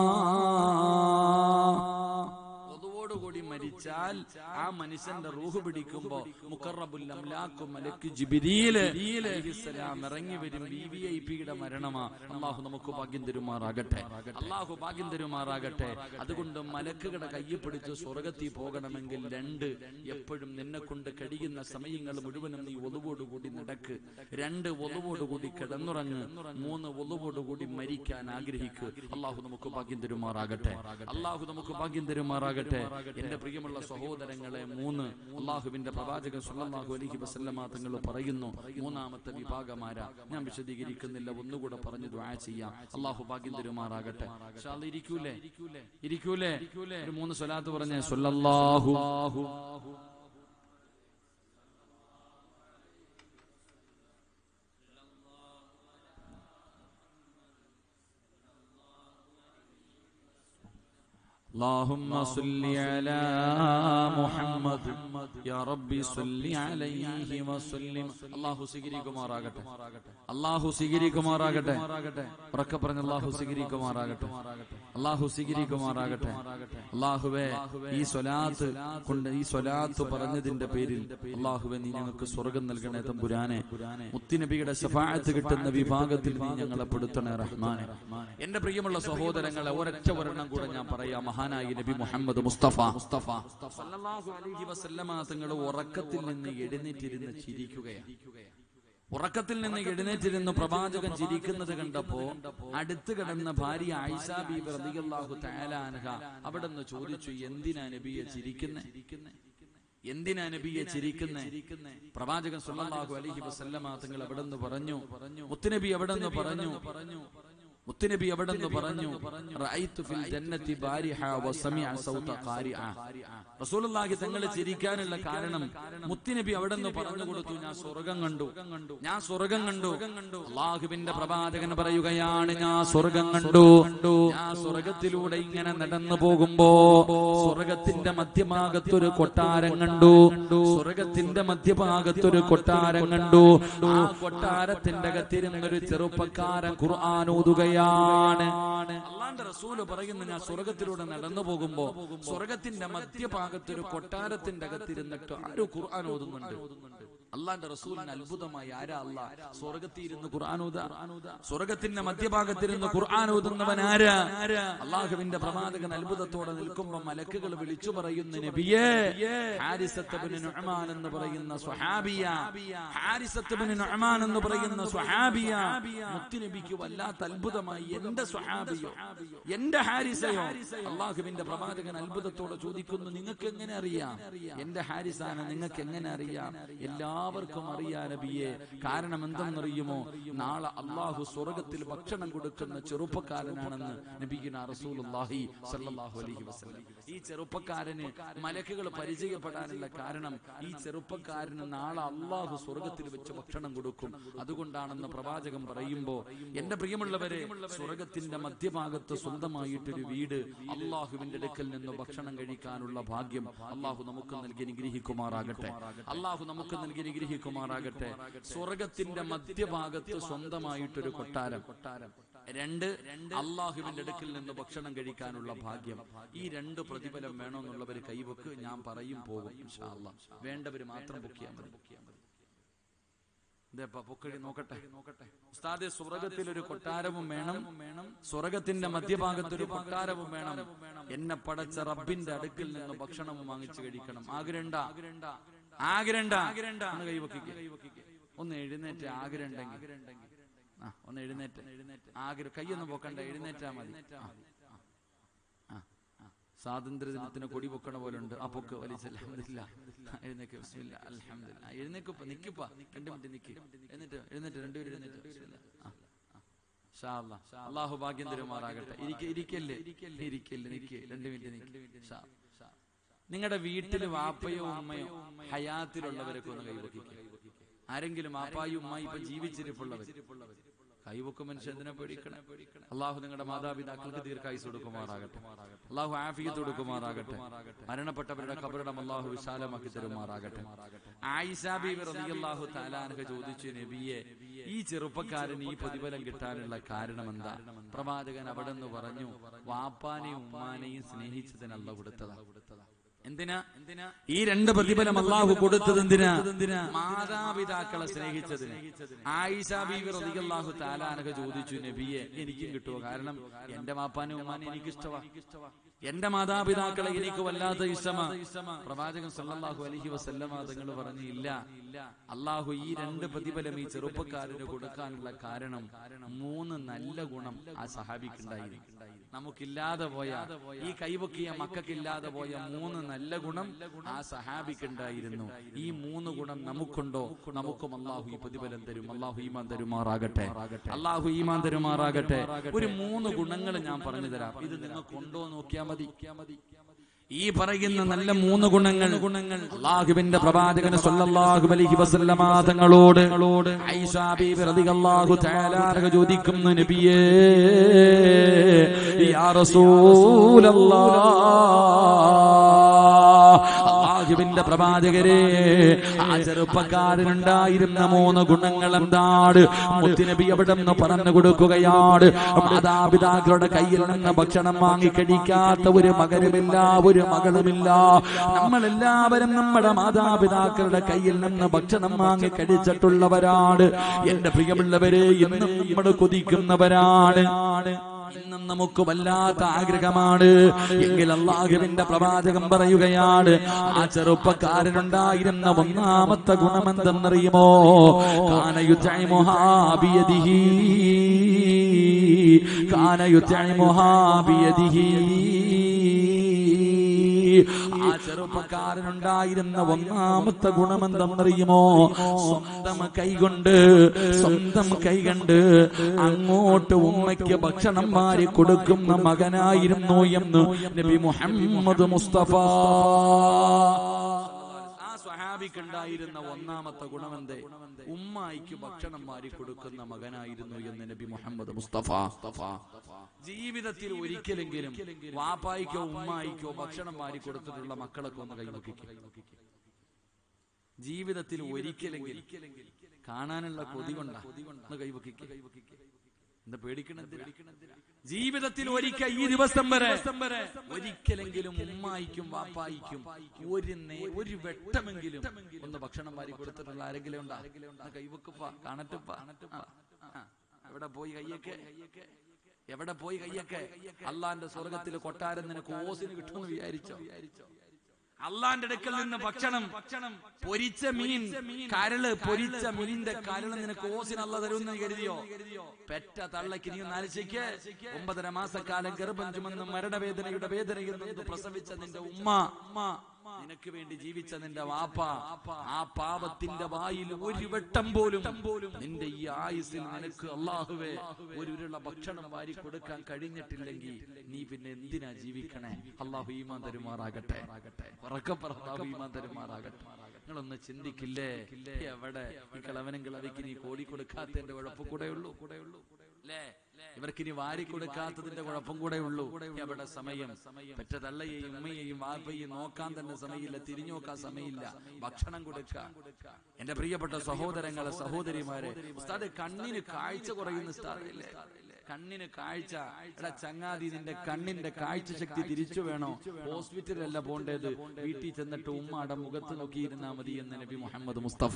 S1: ഒതുവോടുകൂടി മരിച്ചാൽ ആ മനുഷ്യന്റെ റൂഹ് പിടിക്കുമ്പോ മുക്കറബുൽ അംലാക്കും മലക്ക് ജിബിരിയില് അലൈഹിസ്സലാം ഇറങ്ങി വരും വി വി ഐ പിയുടെ മരണമാ അള്ളാഹു നമുക്ക് ഭാഗ്യം തരുമാറാകട്ടെ അള്ളാഹു ഭാഗ്യം തരുമാറാകട്ടെ അതുകൊണ്ട് മലക്കുകളുടെ കയ്യിൽ പിടിച്ച് സ്വർഗത്തിൽ പോകണമെങ്കിൽ രണ്ട് എപ്പോഴും നിന്നെ കൊണ്ട് കഴിയുന്ന സമയങ്ങൾ മുഴുവനും നീ ഒതുവോടുകൂടി നടക്ക് രണ്ട് ഒതുവോടുകൂടി കിടന്നുറങ്ങ് മൂന്ന് ഒതുവോടുകൂടി മരിക്കാൻ ആഗ്രഹിക്ക് അള്ളാഹു നമുക്ക് ഭാഗ്യം തരുമാറാകട്ടെ അള്ളാഹു നമുക്ക് ഭാഗ്യം തരുമാറാകട്ടെ എന്റെ പ്രിയമുള്ള സഹോദരങ്ങളെ മൂന്ന് അള്ളാഹുവിന്റെ പ്രവാചകൻ സല്ലല്ലാഹു അലൈഹി വസല്ലമ തങ്ങൾ പറയുന്നു മൂന്നാമത്തെ വിഭാഗമാരാ ഞാൻ വിശദീകരിക്കുന്നില്ല ഒന്നുകൂടെ പറഞ്ഞു ദുആ ചെയ്യാം അള്ളാഹു ഭാഗ്യം തരുമാറാകട്ടെ ഇൻഷാ അല്ലാ ഇരിക്കൂലേ ഇരിക്കൂലേ ഒരു മൂന്ന് സ്വലാത്ത് പറഞ്ഞേ സല്ലല്ലാഹു اللهم صل على محمد يا ربي صل عليه وسلم അള്ളാഹു സ്വീകരിക്കുമാറാകട്ടെ അള്ളാഹു സ്വീകരിക്കുമാറാകട്ടെ ഉറക്കെ പറഞ്ഞ അള്ളാഹു സ്വീകരിക്കുമാറാകട്ടെ അള്ളാഹു സ്വീകരിക്കുമാറാകട്ടെ അള്ളാഹുവെ ഈ സ്വലാത്ത് കൊണ്ട് ഈ സ്വലാത്ത് പറഞ്ഞതിന്റെ പേരിൽ അള്ളാഹുവെ നീ ഞങ്ങൾക്ക് സ്വർഗം നൽകണേ തമ്പുരാനെ മുത്തിനബിയുടെ ശഫായത്ത് കിട്ടുന്ന വിഭാഗത്തിൽ നീ ഞങ്ങളെ പെടുത്തണേ റഹ്മാനെ എന്റെ പ്രിയമുള്ള സഹോദരങ്ങളെ ഒരൊറ്റ ഒരെണ്ണം കൂടെ ഞാൻ പറയാം മഹാനായി നബി മുഹമ്മദ് മുസ്തഫ മുസ്തഫ സല്ലല്ലാഹു അലൈഹി വസല്ലമ തങ്ങൾ ഉറക്കത്തിൽ നിന്ന് എഴുന്നേറ്റിരുന്ന് ചിരിക്കുകയാണ് ഉറക്കത്തിൽ നിന്ന് എഴുന്നേറ്റിരുന്ന് പ്രവാചകൻ ചിരിക്കുന്നത് കണ്ടപ്പോ അടുത്ത് കിടന്ന ഭാര്യ ആയിഷ ബീബി റളിയല്ലാഹു തആല അൻഹ അവിടെ നിന്ന് ചോദിച്ചു എന്തിനാ നബിയെ ചിരിക്കുന്നേ എന്തിനാ നബിയെ ചിരിക്കുന്നേ പ്രവാചകൻ സല്ലല്ലാഹു അലൈഹി വസല്ലമ തങ്ങൾ അവിടെ നിന്ന് പറഞ്ഞു മുത്തുനബി അവിടെ നിന്ന് പറഞ്ഞു മുത്തുനബി അവിടെ നിന്ന് പറഞ്ഞു റഅയ്തു ഫിൽ ജന്നതി ബാരിഹ വസമിഅ സൗത ഖാരിഅ റസൂലുള്ളാഹി തങ്ങൾ ചിരിക്കാനുള്ള കാരണം മുത്തുനബി അവിടെ നിന്ന് പറഞ്ഞു കൊടുത്തു ഞാൻ സ്വർഗം കണ്ടു ഞാൻ സ്വർഗം കണ്ടു അള്ളാഹുവിന്റെ പ്രവാചകൻ പറയുകയാണ് ഞാൻ സ്വർഗം കണ്ടു ഞാൻ സ്വർഗത്തിലൂടെ ഇങ്ങനെ നടന്നു പോകുമ്പോ സ്വർഗത്തിന്റെ മധ്യഭാഗത്തൊരു കൊട്ടാരം കണ്ടു സ്വർഗത്തിന്റെ മധ്യഭാഗത്തൊരു കൊട്ടാരം കണ്ടു ആ കൊട്ടാരത്തിന്റെ അകത്തിരുന്നൊരു ചെറുപ്പക്കാരൻ ഖുർആൻ ഓതുകയാണ് അള്ളാന്റെ റസൂല് പറയുന്നു ഞാൻ സ്വർഗത്തിലൂടെ നടന്നു പോകുമ്പോ സ്വർഗത്തിന്റെ മധ്യഭാഗത്ത് ഒരു കൊട്ടാരത്തിന്റെ അകത്തിരുന്നിട്ട് ആരോ ഖുർആൻ ഓതുന്നുണ്ട് അള്ളാന്റെ റസൂലിന് അത്ഭുതമായി ആരാ അല്ല സ്വർഗത്തിൽ ഇരുന്ന് ഖുർആൻ ഓതാ സ്വർഗത്തിന്റെ മധ്യഭാഗത്തിരുന്ന് ഖുർആൻ ഓതുന്നവൻ ആരാ അള്ളാഹുവിന്റെ പ്രവാചകൻ അത്ഭുതത്തോടെ നിൽക്കുമ്പോ മലക്കുകൾ വിളിച്ചു പറയുന്ന നബിയേ ഹാരിസത്തബിന് നുഅ്മാൻ എന്ന് പറയുന്ന സ്വഹാബിയ ഹാരിസത്തബിന് നുഅ്മാൻ എന്ന് പറയുന്ന സ്വഹാബിയ മുത്തുനബിക്ക് വല്ലാത്ത അത്ഭുതമായി എന്റെ സ്വഹാബിയോ എന്റെ ഹാരിസയോ അള്ളാഹുവിന്റെ പ്രവാചകൻ അത്ഭുതത്തോടെ ചോദിക്കുന്നു നിങ്ങൾക്ക് എങ്ങനെ അറിയാം എന്റെ ഹാരിസാണ് നിങ്ങൾക്ക് എങ്ങനെ അറിയാം എല്ലാവർക്കും അറിയാം നബിയെ കാരണം എന്തെന്നറിയുമോ നാളെ അള്ളാഹു സ്വർഗത്തിൽ ഭക്ഷണം കൊടുക്കുന്ന ചെറുപ്പക്കാരനാണെന്ന് നബിഗിന റസൂലുള്ളാഹി സല്ലല്ലാഹു അലൈഹി വസല്ലം ഈ ചെറുപ്പക്കാരന് മലക്കുകൾ പരിചയപ്പെടാനുള്ള കാരണം ഈ ചെറുപ്പക്കാരന് നാളെ അള്ളാഹു സ്വർഗത്തിൽ വെച്ച് ഭക്ഷണം കൊടുക്കും അതുകൊണ്ടാണെന്ന് പ്രവാചകൻ പറയുമ്പോ എന്റെ പ്രിയമുള്ളവരെ സ്വർഗത്തിന്റെ മധ്യഭാഗത്ത് സ്വന്തമായിട്ടൊരു വീട് അള്ളാഹുവിന്റെ അടുക്കൽ നിന്ന് ഭക്ഷണം കഴിക്കാനുള്ള ഭാഗ്യം അള്ളാഹു നമുക്ക് നൽകി അനുഗ്രഹിക്കുമാറാകട്ടെ അള്ളാഹു നമുക്ക് നൽകി അനുഗ്രഹിക്കുമാറാകട്ടെ സ്വർഗത്തിന്റെ മധ്യഭാഗത്ത് സ്വന്തമായിട്ടൊരു കൊട്ടാരം കൊട്ടാരം രണ്ട് അള്ളാഹുവിന്റെ അടുക്കൽ നിന്ന് ഭക്ഷണം കഴിക്കാനുള്ള ഭാഗ്യം ഈ രണ്ട് പ്രതിഫലം വേണമെന്നുള്ളവർ കൈവക്ക് ഞാൻ പറയും പോകും ഇൻഷാ അല്ലാ. വേണ്ടവര് മാത്രം ബുക്ക് മതി ഇതേപ്പാ പൊക്കഴി നോക്കട്ടെ നോക്കട്ടെ ഉസ്താദെ സ്വർഗത്തിൽ ഒരു കൊട്ടാരവും വേണം വേണം സ്വർഗത്തിന്റെ മധ്യഭാഗത്ത് ഒരു കൊട്ടാരവും വേണം എന്നെ പടച്ച റബ്ബിന്റെ അടുക്കിൽ നിന്ന് ഭക്ഷണവും വാങ്ങിച്ചു കഴിക്കണം ആഗ്രഹണ്ട ആഗ്രഹണ്ട ഒന്ന് കൈവക്കിക്ക് ഒന്ന് എഴുന്നേറ്റ് ആഗ്രഹണ്ടെങ്കിൽ ആ ഒന്ന് എഴുന്നേറ്റ് ആഗ്രഹം കൈയൊന്നും പൊക്കണ്ട എഴുന്നേറ്റാ മതി ആ, ആ, ആ. സ്വാതന്ത്ര്യ ദിനത്തിന് കൊടി പൊക്കണ പോലെ ഉണ്ട് ആ പൊക്ക് വലിച്ചല്ല അതില്ല എഴുന്നേക്ക് ബിസ്മില്ല അൽഹംദുലില്ലാ എഴുന്നേക്കപ്പ നിക്കപ്പ രണ്ട് മിനിറ്റ് നിക്ക് എന്നിട്ട് എഴുന്നേറ്റ് രണ്ടുപേരും എഴുന്നേറ്റ് ബിസ്മില്ലാ. ആ, ആ. ഷാ അല്ലാ. അള്ളാഹു ഭാഗ്യം തരുമാറാകട്ടെ ഇരിക്ക ഇരിക്കല്ലേ ഇരിക്കല്ലേ നിക്ക് രണ്ട് മിനിറ്റ് നിക്ക് ഷാ നിങ്ങളുടെ വീട്ടിൽ വാപ്പയോ ഉമ്മയോ ഹയാത്തിലുള്ളവരൊക്കെ ഒന്ന് കൈവക്കിക്കുക ആരെങ്കിലും വാപ്പായും ഉമ്മായി ഇപ്പൊ ജീവിച്ചിരിപ്പുള്ളവർ കൈവക്കും മനുഷ്യൻ എന്തിനാ പേടിക്കണം അള്ളാഹു നിങ്ങളുടെ മാതാപിതാക്കൾക്ക് ദീർഘായുസ് കൊടുക്കുമാറാകട്ടെ അള്ളാഹു ആഫിയത്ത് കൊടുക്കുമാറാകട്ടെ മരണപ്പെട്ടവരുടെ കബറിടം അള്ളാഹു വിശാലമാക്കി തരുമാറാകട്ടെ ആയിഷ ബീവി റളിയല്ലാഹു തആലാൻഹ ചോദിച്ചു നബിയെ ഈ ചെറുപ്പക്കാരൻ ഈ പ്രതിഫലം കിട്ടാനുള്ള കാരണം എന്താ പ്രവാചകൻ അവിടെ നിന്ന് പറഞ്ഞു വാപ്പാനെയും ഉമ്മാനെയും സ്നേഹിച്ചതിനല്ല കൊടുത്തതാ എന്തിനാ എന്തിനാ ഈ രണ്ട് പ്രതിഫലം അള്ളാഹു കൊടുത്തത് എന്തിനാ എന്തിനാ മാതാപിതാക്കളെ സ്നേഹിച്ചതിന് ആയിഷ ബീവി റളിയല്ലാഹു തആലാനക ചോദിച്ചു നബിയെ എനിക്കും കിട്ടുമോ കാരണം എന്റെ മാപ്പാനും ഉമ്മാനും എനിക്ക് ഇഷ്ടമാ എന്റെ മാതാപിതാക്കളെ എനിക്ക് വല്ലാത്ത ഇഷ്ടമാ പ്രവാചകൻ സല്ലല്ലാഹു അലൈഹി വസല്ലമ തങ്ങൾ പറഞ്ഞു ഇല്ല അള്ളാഹു ഈ രണ്ട് പ്രതിഫലം ഈ ചെറുപ്പക്കാരന് കൊടുക്കാനുള്ള കാരണം മൂന്ന് നല്ല ഗുണം ആ സഹാബിക്കുണ്ടായിരുന്നു നമുക്കില്ലാതെ പോയ ഈ കൈവക്കിയ മക്കൾക്കില്ലാതെ പോയ മൂന്ന് നല്ല ഗുണം ആ സഹാബിക്കുണ്ടായിരുന്നു ഈ മൂന്ന് ഗുണം നമുക്കുണ്ടോ നമുക്കും അള്ളാഹു ഈ പ്രതിഫലം തരും അള്ളാഹു ഈമാൻ തരുമാറാകട്ടെ അള്ളാഹു ഈമാൻ തരുമാറാകട്ടെ ഒരു മൂന്ന് ഗുണങ്ങൾ ഞാൻ പറഞ്ഞു തരാം ഇത് നിങ്ങൾക്ക് ഉണ്ടോ നോക്കിയാൽ മതി ഈ പറയുന്ന നല്ല മൂന്ന് ഗുണങ്ങൾ ഗുണങ്ങൾ അള്ളാഹുവിന്റെ പ്രവാചകന് സല്ലല്ലാഹു അലൈഹി വസല്ലമ തങ്ങളോട് ഐഷാ ബീബി റളിയല്ലാഹു തആല അൻഹ ചോദിക്കുന്നു നബിയേ യാ റസൂലല്ലാഹ് അള്ളാഹുവിന്റെ പ്രവാചകരെ ആ ചെറുപ്പക്കാരനുണ്ടായിരുന്ന മൂന്ന് ഗുണങ്ങൾ എന്താണ് മുത്തുനബി അവിടെ നിന്ന് പറഞ്ഞു കൊടുക്കുകയാണ് മാതാപിതാക്കളുടെ കയ്യിൽ നിന്ന് ഭക്ഷണം വാങ്ങി കഴിക്കാത്ത ഒരു മകനുമില്ല ഒരു മകളുമില്ല നമ്മളെല്ലാവരും നമ്മുടെ മാതാപിതാക്കളുടെ കയ്യിൽ നിന്ന് ഭക്ഷണം വാങ്ങി കഴിച്ചിട്ടുള്ളവരാണ് എന്റെ പ്രിയമുള്ളവരെ ഇന്നും നമ്മൾ കൊതിക്കുന്നവരാണ് ഇന്നും നമുക്ക് വല്ലാത്ത ആഗ്രഹമാണ് എങ്കിൽ അള്ളാഹുവിന്റെ പ്രവാചകം പറയുകയാണ് ആ ചെറുപ്പക്കാരനുണ്ടായിരുന്ന ഒന്നാമത്തെ ഗുണമെന്തെന്നറിയുമോ കാനയുദ്ധിഹി കാനയുദ്ധിഹി ആ ചെറുപ്പക്കാരനുണ്ടായിരുന്ന ഒന്നാമത്തെ ഗുണമെന്തെന്നറിയുമോ സ്വന്തം കൈകൊണ്ട് സ്വന്തം കൈകൊണ്ട് അങ്ങോട്ട് ഉമ്മയ്ക്ക് ഭക്ഷണം മാറി കൊടുക്കുന്ന മകനായിരുന്നു എന്ന് നബി മുഹമ്മദ് മുസ്തഫ ആ സ്വഹാബിക്കുണ്ടായിരുന്ന ഒന്നാമത്തെ ഗുണമെന്തേ ഉമ്മായിക്ക് ഭക്ഷണം മാറി കൊടുക്കുന്ന മകനായിരുന്നു എന്ന് നബി മുഹമ്മദ് മുസ്തഫ ജീവിതത്തിൽ ഒരിക്കലെങ്കിലും വാപ്പായിക്കോ ഉമ്മായിക്കോ ഭക്ഷണം മാറി കൊടുത്തിട്ടുള്ള മക്കളൊക്കെ ഒന്ന് കൈവക്കിക്കും ജീവിതത്തിൽ ഒരിക്കലെങ്കിലും കാണാനുള്ള കൊതി കൊണ്ടാ ഒന്ന് കൈവക്കിക്ക് എന്താ പേടിക്കണ ജീവിതത്തിൽ ഒരിക്കൽ ഈ ദിവസം വരെ ഒരിക്കലെങ്കിലും ഉമ്മായിക്കും വാപ്പായിക്കും ഒരു നേ- ഒരു വെട്ടമെങ്കിലും ഒന്ന് ഭക്ഷണം വാരി കൊടുത്തിട്ടുള്ള ആരെങ്കിലും ഉണ്ടോ ഒന്ന് കൈവക്കുപ്പ കാണട്ടുപ്പ ആ, എവിടെ പോയി കയ്യൊക്കെ എവിടെ പോയി കയ്യൊക്കെ അള്ളാന്റെ സ്വർഗത്തിൽ കൊട്ടാരം നിനക്ക് ഓസിന് കിട്ടുമെന്ന് വിചാരിച്ചോ അള്ളാന്റെ അടുക്കൽ നിന്ന് ഭക്ഷണം ഭക്ഷണം പൊരിച്ച മീൻ കരള് പൊരിച്ച മീനിന്റെ കരള് നിനക്ക് ഓസിന് അല്ല തരുമെന്ന് കരുതിയോ പെറ്റ തള്ളക്ക് നീ നാലിശയ്ക്ക് ഒമ്പതര മാസക്കാലം ഗർഭം ചുമന്ന് മരണവേദനയുടെ വേദനയിൽ നിന്ന് പ്രസവിച്ച നിന്റെ ഉമ്മ ഉമ്മ നിനക്ക് വേണ്ടി ജീവിച്ച നിന്റെ വാപ്പ ആ പാപത്തിന്റെ വായിൽ ഒരു വെട്ടം പോലും നിന്റെ ഈ ആയുസിൽ നിനക്ക് അള്ളാഹുവേ ഒരു ഉരുള ഭക്ഷണം വാരി കൊടുക്കാൻ കഴിഞ്ഞിട്ടില്ലെങ്കിൽ നീ പിന്നെ എന്തിനാ ജീവിക്കണേ അള്ളാഹു ഈമാൻ തരുമാറാകട്ടെ ഉറക്കെ പറ അള്ളാഹു ഈമാൻ തരുമാറാകട്ടെ നിങ്ങളൊന്ന് ചിന്തിക്കില്ലേ എവിടെ ഈ കിളവനും കിളവിക്ക് നീ കോടി കൊടുക്കാത്തതിന്റെ കുഴപ്പം കൂടെ ഉള്ളൂ കൂടെ ഉള്ളൂ അല്ലേ ഇവർക്ക് ഇനി വാരി കൊടുക്കാത്തതിന്റെ കുഴപ്പം കൂടെ ഉള്ളൂ എവിടെ സമയം പെറ്റ തള്ളയെയും ഉമ്മയെയും വാപ്പയെയും നോക്കാൻ തന്നെ സമയമില്ല തിരിഞ്ഞു നോക്കാൻ സമയമില്ല ഭക്ഷണം കൊടുക്കാൻ എന്റെ പ്രിയപ്പെട്ട സഹോദരങ്ങളെ സഹോദരിമാരെ ഉസ്താദ് കണ്ണിന് കാഴ്ച കുറയുന്ന ഉസ്താദില്ലേ കണ്ണിന് കാഴ്ച എടാ ചങ്ങാതി നിന്റെ കണ്ണിന്റെ കാഴ്ച ശക്തി തിരിച്ചു വേണോ ഹോസ്പിറ്റലല്ല പോണ്ടേത് വീട്ടിൽ ചെന്നിട്ട് ഉമ്മയുടെ മുഖത്ത് നോക്കിയിരുന്നാ മതി എന്ന് നബി മുഹമ്മദ് മുസ്തഫ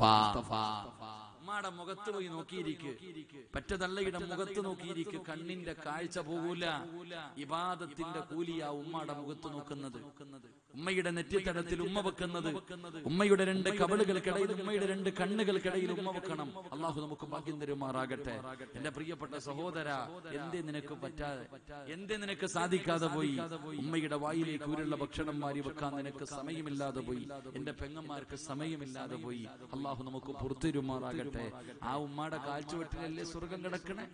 S1: ഉമ്മയുടെ മുഖത്ത് പോയി നോക്കിയിരിക്ക് പറ്റതള്ളയുടെ മുഖത്ത് നോക്കിയിരിക്ക് കണ്ണിന്റെ കാഴ്ച പോകൂല ഇബാദത്തിന്റെ കൂലിയാ ഉമ്മയുടെ മുഖത്ത് നോക്കുന്നത് ഉമ്മയുടെ നെറ്റിത്തടത്തിൽ ഉമ്മ വെക്കുന്നത് ഉമ്മയുടെ രണ്ട് കവളുകൾക്കിടയിൽ ഉമ്മയുടെ രണ്ട് കണ്ണുകൾക്കിടയിൽ ഉമ്മ വെക്കണം അള്ളാഹു നമുക്ക് ഭാഗ്യം തരുമാറാകട്ടെ എന്റെ പ്രിയപ്പെട്ട സഹോദര എന്തേ നിനക്ക് പറ്റാതെ എന്തേ നിനക്ക് സാധിക്കാതെ പോയി ഉമ്മയുടെ വായിലേക്ക് ഊരുള്ള ഭക്ഷണം മാറി വെക്കാൻ നിനക്ക് സമയമില്ലാതെ പോയി എന്റെ പെങ്ങന്മാർക്ക് സമയമില്ലാതെ പോയി അള്ളാഹു നമുക്ക് പുറത്തുരുമാറാകട്ടെ ആ ഉമ്മയുടെ കാൽച്ചുവെട്ടിലല്ലേ സ്വർഗം കിടക്കണേ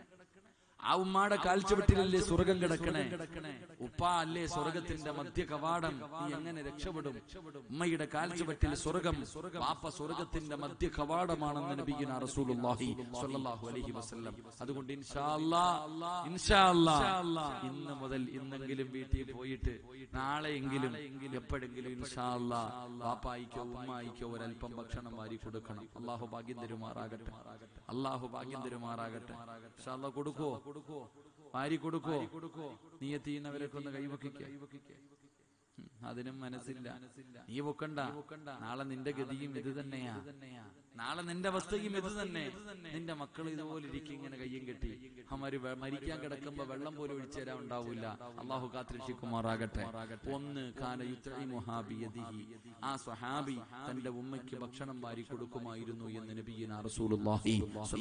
S1: ആ ഉമ്മാടെ കാൽച്ചുവെട്ടിലല്ലേ സ്വർഗം കിടക്കണേ ഉപ്പ അല്ലേ സ്വർഗത്തിന്റെ മധ്യ കവാടം നീ എങ്ങനെ രക്ഷപ്പെടും ഉമ്മയുടെ കാൽച്ചുവെട്ടിൽ സ്വർഗം പാപ്പ സ്വർഗത്തിന്റെ മധ്യ കവാടമാണെന്ന് നബിഗുന റസൂലുള്ളാഹി സ്വല്ലല്ലാഹു അലൈഹി വസല്ലം അതുകൊണ്ട് ഇൻഷാ അല്ലാ ഇൻഷാ അല്ലാ ഇന്ന് മുതൽ ഇന്നെങ്കിലും വീട്ടിൽ പോയിട്ട് നാളെയെങ്കിലും എപ്പോഴെങ്കിലും ഇൻഷാ അല്ലാ വാപ്പായിക്കോ ഉമ്മായിക്കോ ഒരല്പം ഭക്ഷണം വാരി കൊടുക്കണം അള്ളാഹു ഭാഗ്യം തരുമാറാകട്ടെ അള്ളാഹു ഭാഗ്യം തരുമാറാകട്ടെ ഇൻഷാ അല്ലാ കൊടുക്കോ കൊടുക്കോ വാരി കൊടുക്കോ നീയത്തീയുന്നവരൊക്കെ ഒന്ന് കൈവക്കിക്ക ഉം, അതിനും മനസ്സില്ല നീ പൊക്കണ്ട നാളെ നിന്റെ ഗതിയും ഇത് തന്നെയാ നാളെ നിന്റെ അവസ്ഥയും ഇത് തന്നെ നിന്റെ മക്കൾ ഇതുപോലെ ഇരിക്കും ഇങ്ങനെ കയ്യും കെട്ടി അവര് വെ- മരിക്കാൻ കിടക്കുമ്പോ വെള്ളം പോലും ഒഴിച്ചു തരാൻ ഉണ്ടാവില്ല അള്ളാഹു കാത്തിരക്ഷിക്കുമാറാകട്ടെ ഒന്ന് കാന യുത്തഈ മുഹാബിയദിഹി. ആ സ്വഹാബി തന്റെ ഉമ്മയ്ക്ക് ഭക്ഷണം വാരി കൊടുക്കുമായിരുന്നു എന്ന് നബിയിന റസൂലുള്ളാഹി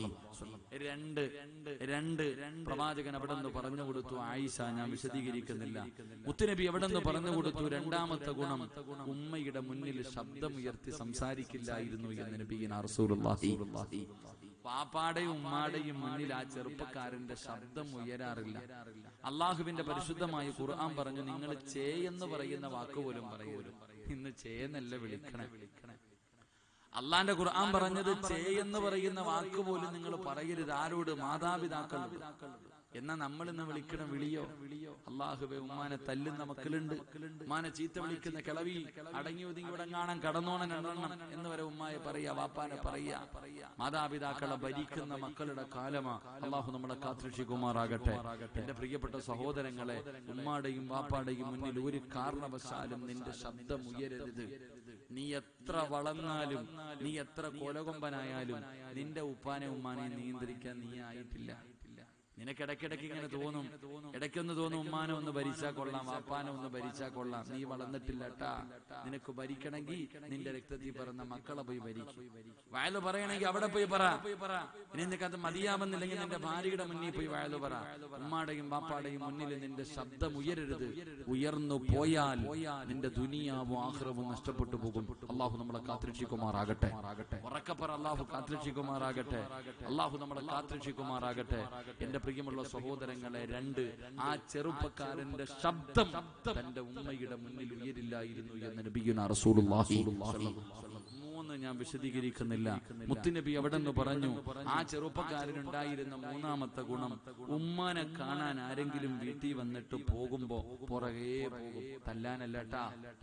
S1: രണ്ട് രണ്ട് പ്രവാചകൻ അവിടെ നിന്ന് പറഞ്ഞു കൊടുത്തു ആയിഷ ഞാൻ വിശദീകരിക്കുന്നില്ല മുത്തുനബി എവിടെ നിന്ന് പറഞ്ഞു കൊടുത്തു രണ്ടാമത്തെ ഗുണം ഉമ്മയുടെ മുന്നിൽ ശബ്ദമുയർത്തി സംസാരിക്കില്ലായിരുന്നു എന്ന് നബീന റസൂലുള്ളാഹി പാപ്പാടെയും ഉമ്മാടെയും മുന്നിൽ ആ ചെറുപ്പക്കാരന്റെ ശബ്ദം ഉയരാറില്ല അള്ളാഹുവിന്റെ പരിശുദ്ധമായ ഖുർആൻ പറഞ്ഞു നിങ്ങൾ ചേ എന്ന് പറയുന്ന വാക്ക് പോലും പറയൂലും ഇന്ന് ചേന്നല്ല വിളിക്കണേ വിളിക്കണേ അള്ളാന്റെ ഖുർആൻ പറഞ്ഞത് ചേ എന്ന് പറയുന്ന വാക്ക് പോലും നിങ്ങൾ പറയരുത് ആരോട് മാതാപിതാക്കളോട് എന്നാ നമ്മൾ ഇന്ന് വിളിക്കണ വിളിയോ വിളിയോ അള്ളാഹുബെ ഉമ്മാനെ തല്ലുന്ന മക്കളുണ്ട് ഉമ്മാനെ ചീത്ത വിളിക്കുന്ന കിളവി അടങ്ങി ഒതുങ്ങി ഇവിടെ കാണാൻ കടന്നോണൻ എണ്ണം എന്ന് വരെ ഉമ്മായെ പറയാ വാപ്പാനെ പറയാ മാതാപിതാക്കളെ ഭരിക്കുന്ന മക്കളുടെ കാലമാ അള്ളാഹു നമ്മളെ കാത്തിരക്ഷിക്കുമാറാകട്ടെ എന്റെ പ്രിയപ്പെട്ട സഹോദരങ്ങളെ ഉമ്മാടെയും വാപ്പാടെയും മുന്നിൽ ഒരു കാരണവശാലും നിന്റെ ശബ്ദം ഉയരരുത് നീ എത്ര വളർന്നാലും നീ എത്ര കൊലകൊമ്പനായാലും നിന്റെ ഉപ്പാനെ ഉമ്മാനെ നിയന്ത്രിക്കാൻ നീ ആയിട്ടില്ല നിനക്ക് ഇടയ്ക്കിടയ്ക്ക് ഇങ്ങനെ തോന്നും ഇടയ്ക്കൊന്ന് തോന്നും ഉമ്മാനെ ഒന്ന് ഭരിച്ചാ കൊള്ളാം വാപ്പാനെ ഒന്ന് ഭരിച്ചാ കൊള്ളാം നീ വളർന്നിട്ടില്ല ട്ടാ നിനക്ക് ഭരിക്കണമെങ്കിൽ നിന്റെ രക്തത്തിൽ പിറന്ന മക്കളെ പോയി ഭരിക്കും വയല് പറയണമെങ്കിൽ അവിടെ പോയി പറ ഇനി നിനക്ക് അത് മതിയാവുന്നില്ലെങ്കിൽ നിന്റെ ഭാര്യയുടെ മുന്നിൽ പോയി വയല് പറ ഉമ്മാടെയും വാപ്പാടെയും മുന്നിൽ നിന്റെ ശബ്ദം ഉയരരുത് ഉയർന്നു പോയാൽ നിന്റെ ദുനിയാവും ആഹ്റവും നഷ്ടപ്പെട്ടു പോകും അള്ളാഹു നമ്മളെ കാത്തിരക്ഷിക്കുമാറാകട്ടെ ഉറക്കപ്പറ അള്ളാഹു കാത്തിരക്ഷിക്കുമാറാകട്ടെ അള്ളാഹു നമ്മളെ കാത്തിരക്ഷിക്കുമാറാകട്ടെ എന്റെ പ്രിയമുള്ള സഹോദരങ്ങളെ രണ്ട് ആ ചെറുപ്പക്കാരന്റെ ശബ്ദം തന്റെ ഉമ്മയുടെ മുന്നിൽ ഉയരില്ലായിരുന്നു എന്ന് നബിയുന റസൂലുള്ളാഹി മൂന്ന് ഞാൻ വിശദീകരിക്കുന്നില്ല മുത്തുനബി അവിടെ നിന്ന് പറഞ്ഞു ആ ചെറുപ്പക്കാരനുണ്ടായിരുന്ന മൂന്നാമത്തെ ഗുണം ഉമ്മാനെ കാണാൻ ആരെങ്കിലും വീട്ടിൽ വന്നിട്ട് പോകുമ്പോ പുറകെ പോകും തല്ലാനല്ലട്ടാ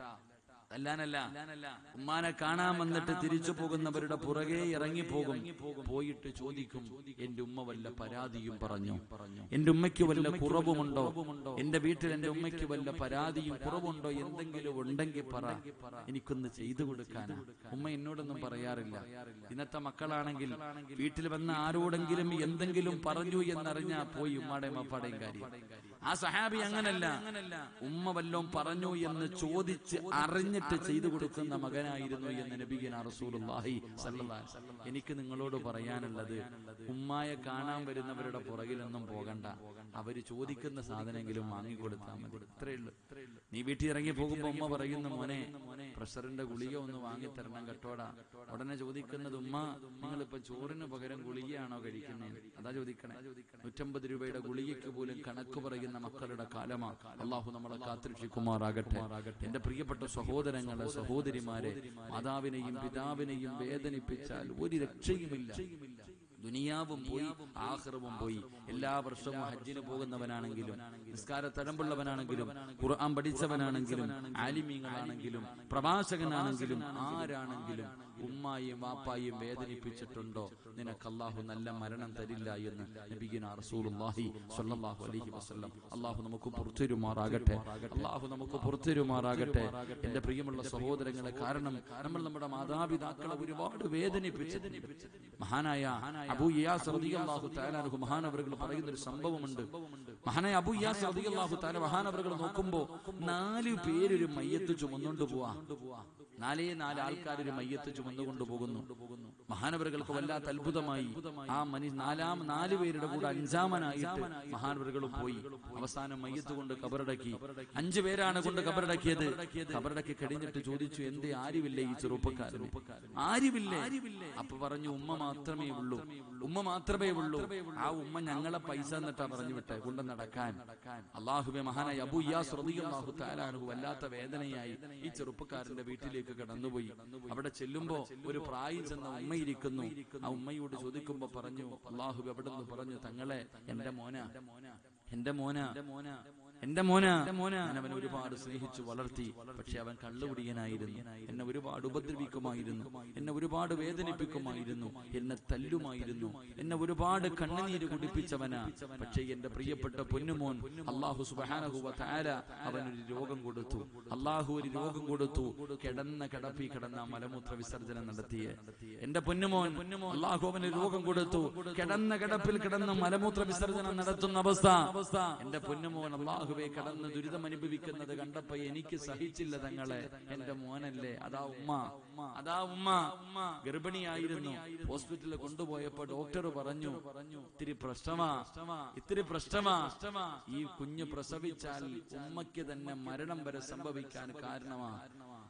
S1: തല്ലാനല്ല ഉമ്മാനെ കാണാൻ വന്നിട്ട് തിരിച്ചു പോകുന്നവരുടെ പുറകെ ഇറങ്ങിപ്പോകും പോയിട്ട് ചോദിക്കും എന്റെ ഉമ്മ വല്ല പരാതിയും പറഞ്ഞു എന്റെ ഉമ്മയ്ക്ക് വല്ല കുറവുമുണ്ടോ എന്റെ വീട്ടിൽ എന്റെ ഉമ്മയ്ക്ക് വല്ല പരാതിയും കുറവുണ്ടോ എന്തെങ്കിലും ഉണ്ടെങ്കിൽ പറ എനിക്കൊന്ന് ചെയ്തു കൊടുക്കാനാ ഉമ്മ എന്നോടൊന്നും പറയാറില്ല ഇന്നത്തെ മക്കളാണെങ്കിൽ വീട്ടിൽ വന്ന ആരോടെങ്കിലും എന്തെങ്കിലും പറഞ്ഞു എന്നറിഞ്ഞാ പോയി ഉമ്മാടെയും അപ്പാടെയും കാര്യം ആ സഹാബി അങ്ങനല്ല ഉമ്മ വല്ലോം പറഞ്ഞു എന്ന് ചോദിച്ച് അറിഞ്ഞിട്ട് ചെയ്തു കൊടുക്കുന്ന മകനായിരുന്നു എന്ന് നബിഗന റസൂലുള്ളാഹി സല്ലല്ലാഹു അലൈഹി വസല്ലം. എനിക്ക് നിങ്ങളോട് പറയാനുള്ളത് ഉമ്മായെ കാണാൻ വരുന്നവരുടെ പുറകിലൊന്നും പോകണ്ട അവര് ചോദിക്കുന്ന സാധനമെങ്കിലും വാങ്ങിക്കൊടുത്താൽ മതി ഇത്രേ ഉള്ളൂ നീ വീട്ടിൽ ഇറങ്ങി പോകുമ്പോ ഉമ്മ പറയുന്നു മോനെ പ്രഷറിന്റെ ഗുളിക ഒന്ന് വാങ്ങിത്തരണം കേട്ടോടാ ഉടനെ ചോദിക്കുന്നത് ഉമ്മ നിങ്ങളിപ്പോ ചോറിന് പകരം ഗുളികയാണോ കഴിക്കുന്നത് അതാ ചോദിക്കണേ നൂറ്റമ്പത് രൂപയുടെ ഗുളികയ്ക്ക് പോലും കണക്ക് പറയുന്ന മക്കളുടെ കാലമാ അള്ളാഹു നമ്മളെ കാത്തിരക്ഷിക്കുമാറാകട്ടെ എന്റെ പ്രിയപ്പെട്ട സഹോദരങ്ങളെ സഹോദരിമാരെ മാതാവിനെയും പിതാവിനെയും വേദനിപ്പിച്ചാൽ ഒരു രക്ഷയുമില്ല ദുനിയാവും പോയി ആഹ്റവും പോയി എല്ലാ വർഷവും ഹജ്ജിന് പോകുന്നവനാണെങ്കിലും നിസ്കാര തഴമ്പുള്ളവനാണെങ്കിലും ഖുർആൻ പഠിച്ചവനാണെങ്കിലും ആലിമീങ്ങളാണെങ്കിലും പ്രവാചകനാണെങ്കിലും ആരാണെങ്കിലും ഉമ്മായും വാപ്പായും വേദനിപ്പിച്ചിട്ടുണ്ടോ നിനക്ക് അള്ളാഹു നല്ല മരണം തരില്ല എന്ന് നബിഗിന റസൂലുള്ളാഹി സ്വല്ലല്ലാഹു അലൈഹി വസല്ലം അള്ളാഹു നമുക്ക് പുറത്തുരുമാറാകട്ടെ അള്ളാഹു നമുക്ക് പുറത്തുരുമാറാകട്ടെ എന്റെ പ്രിയമുള്ള സഹോദരങ്ങളെ കാരണം നമ്മൾ നമ്മുടെ മാതാപിതാക്കളെ ഒരുപാട് വേദനിപ്പിച്ചതിന് മഹാനായ അബൂ ഇയാസ് റളിയല്ലാഹു തആല അൻഹു മഹാനവറുകൾ പറയുന്ന ഒരു സംഭവമുണ്ട് മഹാനായ അബൂ ഇയാസ് റളിയല്ലാഹു തആല മഹാനവറുകൾ നോക്കുമ്പോ നാല് പേര് ഒരു മയ്യത്ത് ചുമന്നുകൊണ്ട് പോവാ നാലേ നാല് ആൾക്കാർ ഒരു മയ്യത്ത് ചുമന്നുകൊണ്ട് പോകുന്നു മഹാനവറുകൾക്ക് വല്ലാത്ത അത്ഭുതമായി ആ മനി നാലാം നാല് പേരുടെ കൂടെ അഞ്ചാമനായിട്ട് മഹാനവറുകൾ പോയി അവസാനം മയ്യത്ത് കൊണ്ട് കബറടക്കി അഞ്ചു പേരാണ് കൊണ്ട് കബറടക്കിയത് കബറടക്കി കഴിഞ്ഞിട്ട് ചോദിച്ചു എന്തേ ആരുമില്ലേ ഈ ചെറുപ്പക്കാരന് ആരുമില്ലേ അപ്പൊ പറഞ്ഞു ഉമ്മ മാത്രമേ ഉള്ളൂ ഉമ്മ മാത്രമേ ഉള്ളൂ ആ ഉമ്മ ഞങ്ങളെ പൈസ എന്നിട്ടാ പറഞ്ഞു വിട്ടെ കൊണ്ട് നടക്കാൻ അള്ളാഹുബെ മഹാനായ അബു യാസ് റളിയല്ലാഹു തആല അൻഹു വല്ലാത്ത വേദനയായി ഈ ചെറുപ്പക്കാരന്റെ വീട്ടിലേക്ക് കടന്നുപോയി അവിടെ ചെല്ലുമ്പോ ഒരു പ്രായം ചെന്ന ഉമ്മയിരിക്കുന്നു ആ ഉമ്മയോട് ചോദിക്കുമ്പോ പറഞ്ഞു അള്ളാഹു എവിടെ നിന്ന് പറഞ്ഞു തങ്ങളെ എന്റെ മോന എന്റെ മോന എന്റെ മോന ഞാൻ അവനെ ഒരുപാട് സ്നേഹിച്ചു വളർത്തി പക്ഷെ അവൻ കള്ളുപിടിയനായിരുന്നു എന്നെ ഒരുപാട് ഉപദ്രവിക്കുമായിരുന്നു എന്നെ ഒരുപാട് വേദനിപ്പിക്കുമായിരുന്നു എന്നെ തല്ലുമായിരുന്നു എന്നെ ഒരുപാട് കണ്ണുനീര് കുടിപ്പിച്ചവനാ പക്ഷെ എന്റെ പ്രിയപ്പെട്ട പൊന്നുമോൻ അള്ളാഹു സുബാനഹുവ താര അവനൊരു രോഗം കൊടുത്തു അള്ളാഹു ഒരു രോഗം കൊടുത്തു കിടന്ന കിടപ്പി കിടന്ന മലമൂത്ര വിസർജനം നടത്തിയ എന്റെ പൊന്നുമോൻ അള്ളാഹു അവന് രോഗം കൊടുത്തു കിടന്ന കിടപ്പിൽ കിടന്ന് മലമൂത്ര വിസർജനം നടത്തുന്ന അവസ്ഥ എന്റെ പൊന്നുമോൻ അള്ളാഹുവെ കടന്ന് ദുരിതം അനുഭവിക്കുന്നത് കണ്ടപ്പോ എനിക്ക് സഹിച്ചില്ല തങ്ങളെ എന്റെ മോനല്ലേ അതാ ഉമ്മ അതാ ഉമ്മ ഗർഭിണിയായിരുന്നു ഹോസ്പിറ്റലിൽ കൊണ്ടുപോയപ്പോ ഡോക്ടർ പറഞ്ഞു ഇത്തിരി പ്രശ്നമാ ഇത്തിരി പ്രശ്നമാ ഈ കുഞ്ഞ് പ്രസവിച്ചാൽ ഉമ്മയ്ക്ക് തന്നെ മരണം വരെ സംഭവിക്കാൻ കാരണമാ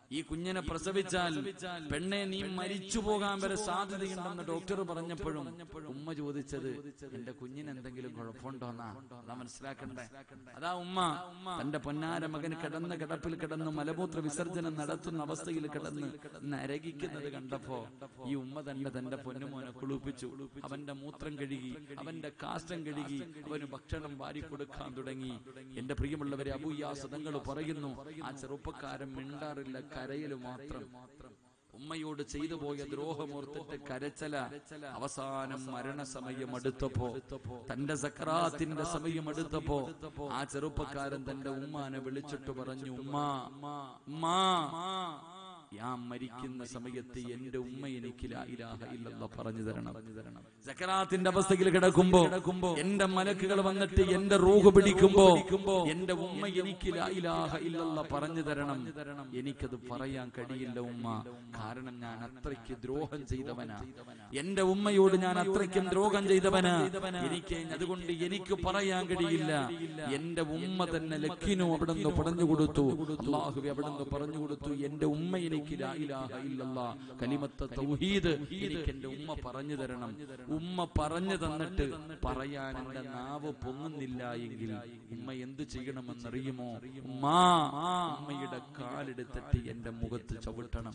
S1: ഈ കുഞ്ഞിനെ പ്രസവിച്ചാൽ പെണ്ണെ നീ മരിച്ചു പോകാൻ വരെ സാധ്യതയുണ്ടെന്ന് ഡോക്ടർ പറഞ്ഞപ്പോഴും ഉമ്മ ചോദിച്ചത് എന്റെ കുഞ്ഞിന് എന്തെങ്കിലും കുഴപ്പമുണ്ടോന്നാ അതാ മനസ്സിലാക്കണ്ടേ അതാ ഉമ്മ തന്റെ പൊന്നാര മകന് കിടന്ന കിടപ്പിൽ കിടന്ന് മലമൂത്ര വിസർജനം നടത്തുന്ന അവസ്ഥയിൽ കിടന്ന് നരകിക്കുന്നത് കണ്ടപ്പോ ഈ ഉമ്മ തന്നെ തന്റെ പൊന്നുമോനെ കുളിപ്പിച്ചു അവന്റെ മൂത്രം കഴുകി അവന്റെ കാഷ്ടം കഴുകി അവന് ഭക്ഷണം വാരി കൊടുക്കാൻ തുടങ്ങി എന്റെ പ്രിയമുള്ളവരെ അബുയാസതങ്ങൾ പറയുന്നു ആ ചെറുപ്പക്കാരൻ മിണ്ടാറില്ല കരയില് മാത്രം ഉമ്മയോട് ചെയ്തു പോയ ദ്രോഹമോർത്തിട്ട് കരച്ചല അവസാനം മരണസമയം അടുത്തപ്പോ തന്റെ സക്രാത്തിന്റെ സമയം അടുത്തപ്പോ ആ ചെറുപ്പക്കാരൻ തന്റെ ഉമ്മാനെ വിളിച്ചിട്ട് പറഞ്ഞു ഉമ്മ ഉമ്മാ ഞാൻ മരിക്കുന്ന സമയത്ത് എന്റെ ഉമ്മ എനിക്ക് ലാ ഇലാഹ ഇല്ലല്ലാഹ് പറഞ്ഞു തരണം സക്കറാത്തിന്റെ അവസ്ഥയിൽ കിടക്കുമ്പോ എന്റെ മലക്കുകൾ വന്നിട്ട് എന്റെ റൂഹ് പിടിക്കുമ്പോ എന്റെ ഉമ്മ എനിക്ക് ലാ ഇലാഹ ഇല്ലല്ലാഹ് പറഞ്ഞു തരണം എനിക്കത് പറയാൻ കഴിയില്ല ഉമ്മ കാരണം ഞാൻ അത്രയ്ക്ക് ദ്രോഹം ചെയ്തവനാ എന്റെ ഉമ്മയോട് ഞാൻ അത്രയ്ക്കും ദ്രോഹം ചെയ്തവനാ എനിക്ക് അതുകൊണ്ട് എനിക്ക് പറയാൻ കഴിയില്ല എന്റെ ഉമ്മ തന്നെ ലക്കിനു അവിടുന്ന് പറഞ്ഞു കൊടുത്തു അള്ളാഹുവെ അവിടുന്ന് പറഞ്ഞു കൊടുത്തു എന്റെ ഉമ്മ എനിക്ക് ലാ ഇലാഹ ഇല്ലല്ലാ കലിമത്ത തൗഹീദ് എനിക്ക് എന്റെ ഉമ്മ പറഞ്ഞു തരണം ഉമ്മ പറഞ്ഞു തന്നിട്ട് പറയാൻ എന്റെ നാവ് പൊങ്ങുന്നില്ല എങ്കിൽ ഉമ്മ എന്ത് ചെയ്യണമെന്നറിയുമോ ഉമ്മാ ഉമ്മയുടെ കാലെടുത്തിട്ട് എന്റെ മുഖത്ത് ചവിട്ടണം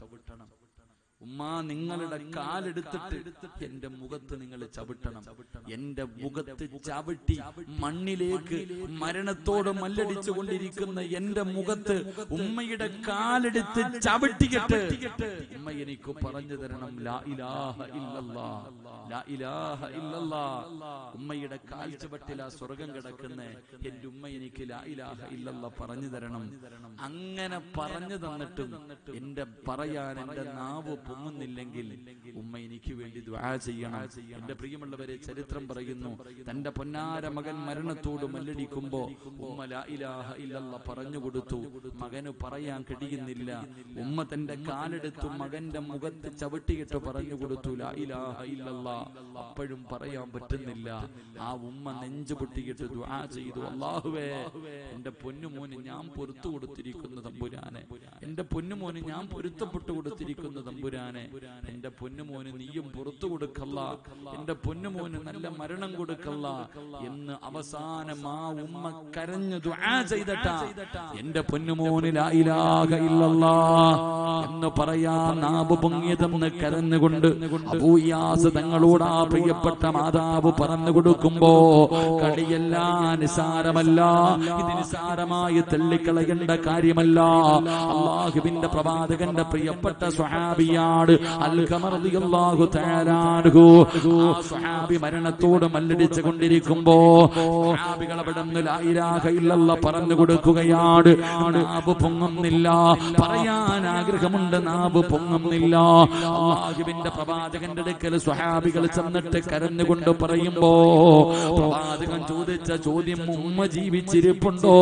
S1: ഉമ്മ നിങ്ങളുടെ കാലെടുത്തിട്ട് എന്റെ മുഖത്ത് നിങ്ങൾ ചവിട്ടണം എന്റെ മുഖത്ത് ചവിട്ടി മണ്ണിലേക്ക് മരണത്തോട് മല്ലടിച്ചു കൊണ്ടിരിക്കുന്ന എന്റെ മുഖത്ത് ഉമ്മയുടെ കാലെടുത്ത് ചവിട്ടിയിട്ട് ഉമ്മ എനിക്ക് പറഞ്ഞു തരണം ലാ ഇലാഹ ഇല്ലല്ലാ ലാ ഇലാഹ ഇല്ലല്ലാ ഉമ്മയുടെ കാൽ ചുവട്ടിലാ സ്വർഗം കിടക്കുന്ന എന്റെ ഉമ്മ എനിക്ക് ലാ ഇലാഹ ഇല്ലല്ലാ പറഞ്ഞു തരണം അങ്ങനെ പറഞ്ഞു തന്നിട്ടും എന്റെ പറയാൻ എന്റെ നാവ് പൊങ്ങുന്നില്ലെങ്കിൽ ഉമ്മ എനിക്ക് വേണ്ടി ദ്വാ ചെയ്യണം എന്റെ പ്രിയമുള്ളവരെ ചരിത്രം പറയുന്നു തന്റെ പൊന്നാര മകൻ മരണത്തോട് മല്ലടിക്കുമ്പോ ഉമ്മ ലാ ഇലാഹ ഇല്ലല്ല പറഞ്ഞു കൊടുത്തു മകന് പറയാൻ കഴിയുന്നില്ല ഉമ്മ തന്റെ കാലെടുത്തു മകന്റെ മുഖത്ത് ചവിട്ടിയിട്ട് പറഞ്ഞു കൊടുത്തു ലാ ഇലാഹ ഇല്ലല്ല അപ്പോഴും പറയാൻ പറ്റുന്നില്ല ആ ഉമ്മ നെഞ്ചു പൊട്ടിയിട്ട് ദ്വാ ചെയ്തു അള്ളാഹുവേ എന്റെ പൊന്നുമോന് ഞാൻ പൊറത്തു കൊടുത്തിരിക്കുന്നു തമ്പുരാനെ എന്റെ പൊന്നുമോന് ഞാൻ പൊരുത്തപ്പെട്ടു കൊടുത്തിരിക്കുന്നു തമ്പുരാനെ എന്റെ പൊന്നുമോന് നീയും പുറത്തു കൊടുക്കല്ല എന്റെ പൊന്നുമോന് നല്ല മരണം കൊടുക്കല്ല എന്ന് അവസാനം ആ ഉമ്മ കരഞ്ഞു ദുആ ചെയ്തട്ടാ എന്റെ പൊന്നുമോന് ലാ ഇലാഹ ഇല്ലല്ലാ എന്ന് പറയാൻ നാവ് പൊങ്ങിയതെന്ന് കരഞ്ഞുകൊണ്ട് അബൂയാസ് തങ്ങളോട് ആ പ്രിയപ്പെട്ട മാതാവ് പറഞ്ഞു കൊടുക്കുമ്പോ കളിയല്ല നിസാരമല്ല ഇത് നിസാരമായി തള്ളിക്കളയേണ്ട കാര്യമല്ല അള്ളാഹുവിന്റെ പ്രവാചകന്റെ പ്രിയപ്പെട്ട സ്വഹാബിയാണ് അൽ ഖമർ റളിയല്ലാഹു തആല അൻഹു ആ സ്വഹാബി മരണത്തോട് മല്ലടിച്ചു കൊണ്ടിരിക്കുമ്പോ സ്വഹാബികൾ അവിടെ നിന്ന് ലാ ഇലാഹ ഇല്ലല്ലാ പറഞ്ഞു കൊടുക്കുകയാണ് നാവ് പൊങ്ങുന്നില്ല പറയാൻ ആഗ്രഹമുണ്ട് നാവ് പൊങ്ങുന്നില്ല അള്ളാഹുവിന്റെ പ്രവാചകന്റെ അടുക്കൽ സ്വഹാബികൾ ചെന്നിട്ട് കരഞ്ഞുകൊണ്ട് പറയുമ്പോ പ്രവാചകൻ ചോദിച്ച ചോദ്യം ഉമ്മ ജീവിച്ചിരിപ്പുണ്ടോ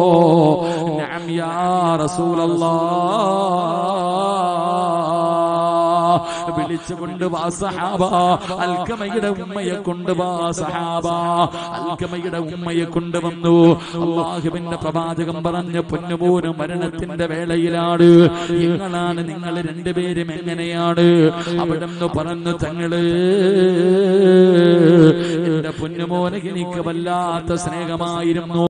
S1: നഅം യാ റസൂലല്ലാഹ് വിളിച്ചുകൊണ്ട് വാ സഹാബ അൽക്കമയുടെ ഉമ്മയെ കൊണ്ടുവാ സഹാബ അൽക്കമയുടെ ഉമ്മയെ കൊണ്ടുവന്നു അള്ളാഹുവിന്റെ പ്രവാചകം പറഞ്ഞ പൊന്നുപോന് മരണത്തിന്റെ വേളയിലാണ് നിങ്ങളാണ് നിങ്ങൾ രണ്ടുപേരും എങ്ങനെയാണ് അവിടെ നിന്ന് പറഞ്ഞു തങ്ങള് എന്റെ പൊന്നുമോനെ എനിക്ക് വല്ലാത്ത സ്നേഹമായിരുന്നു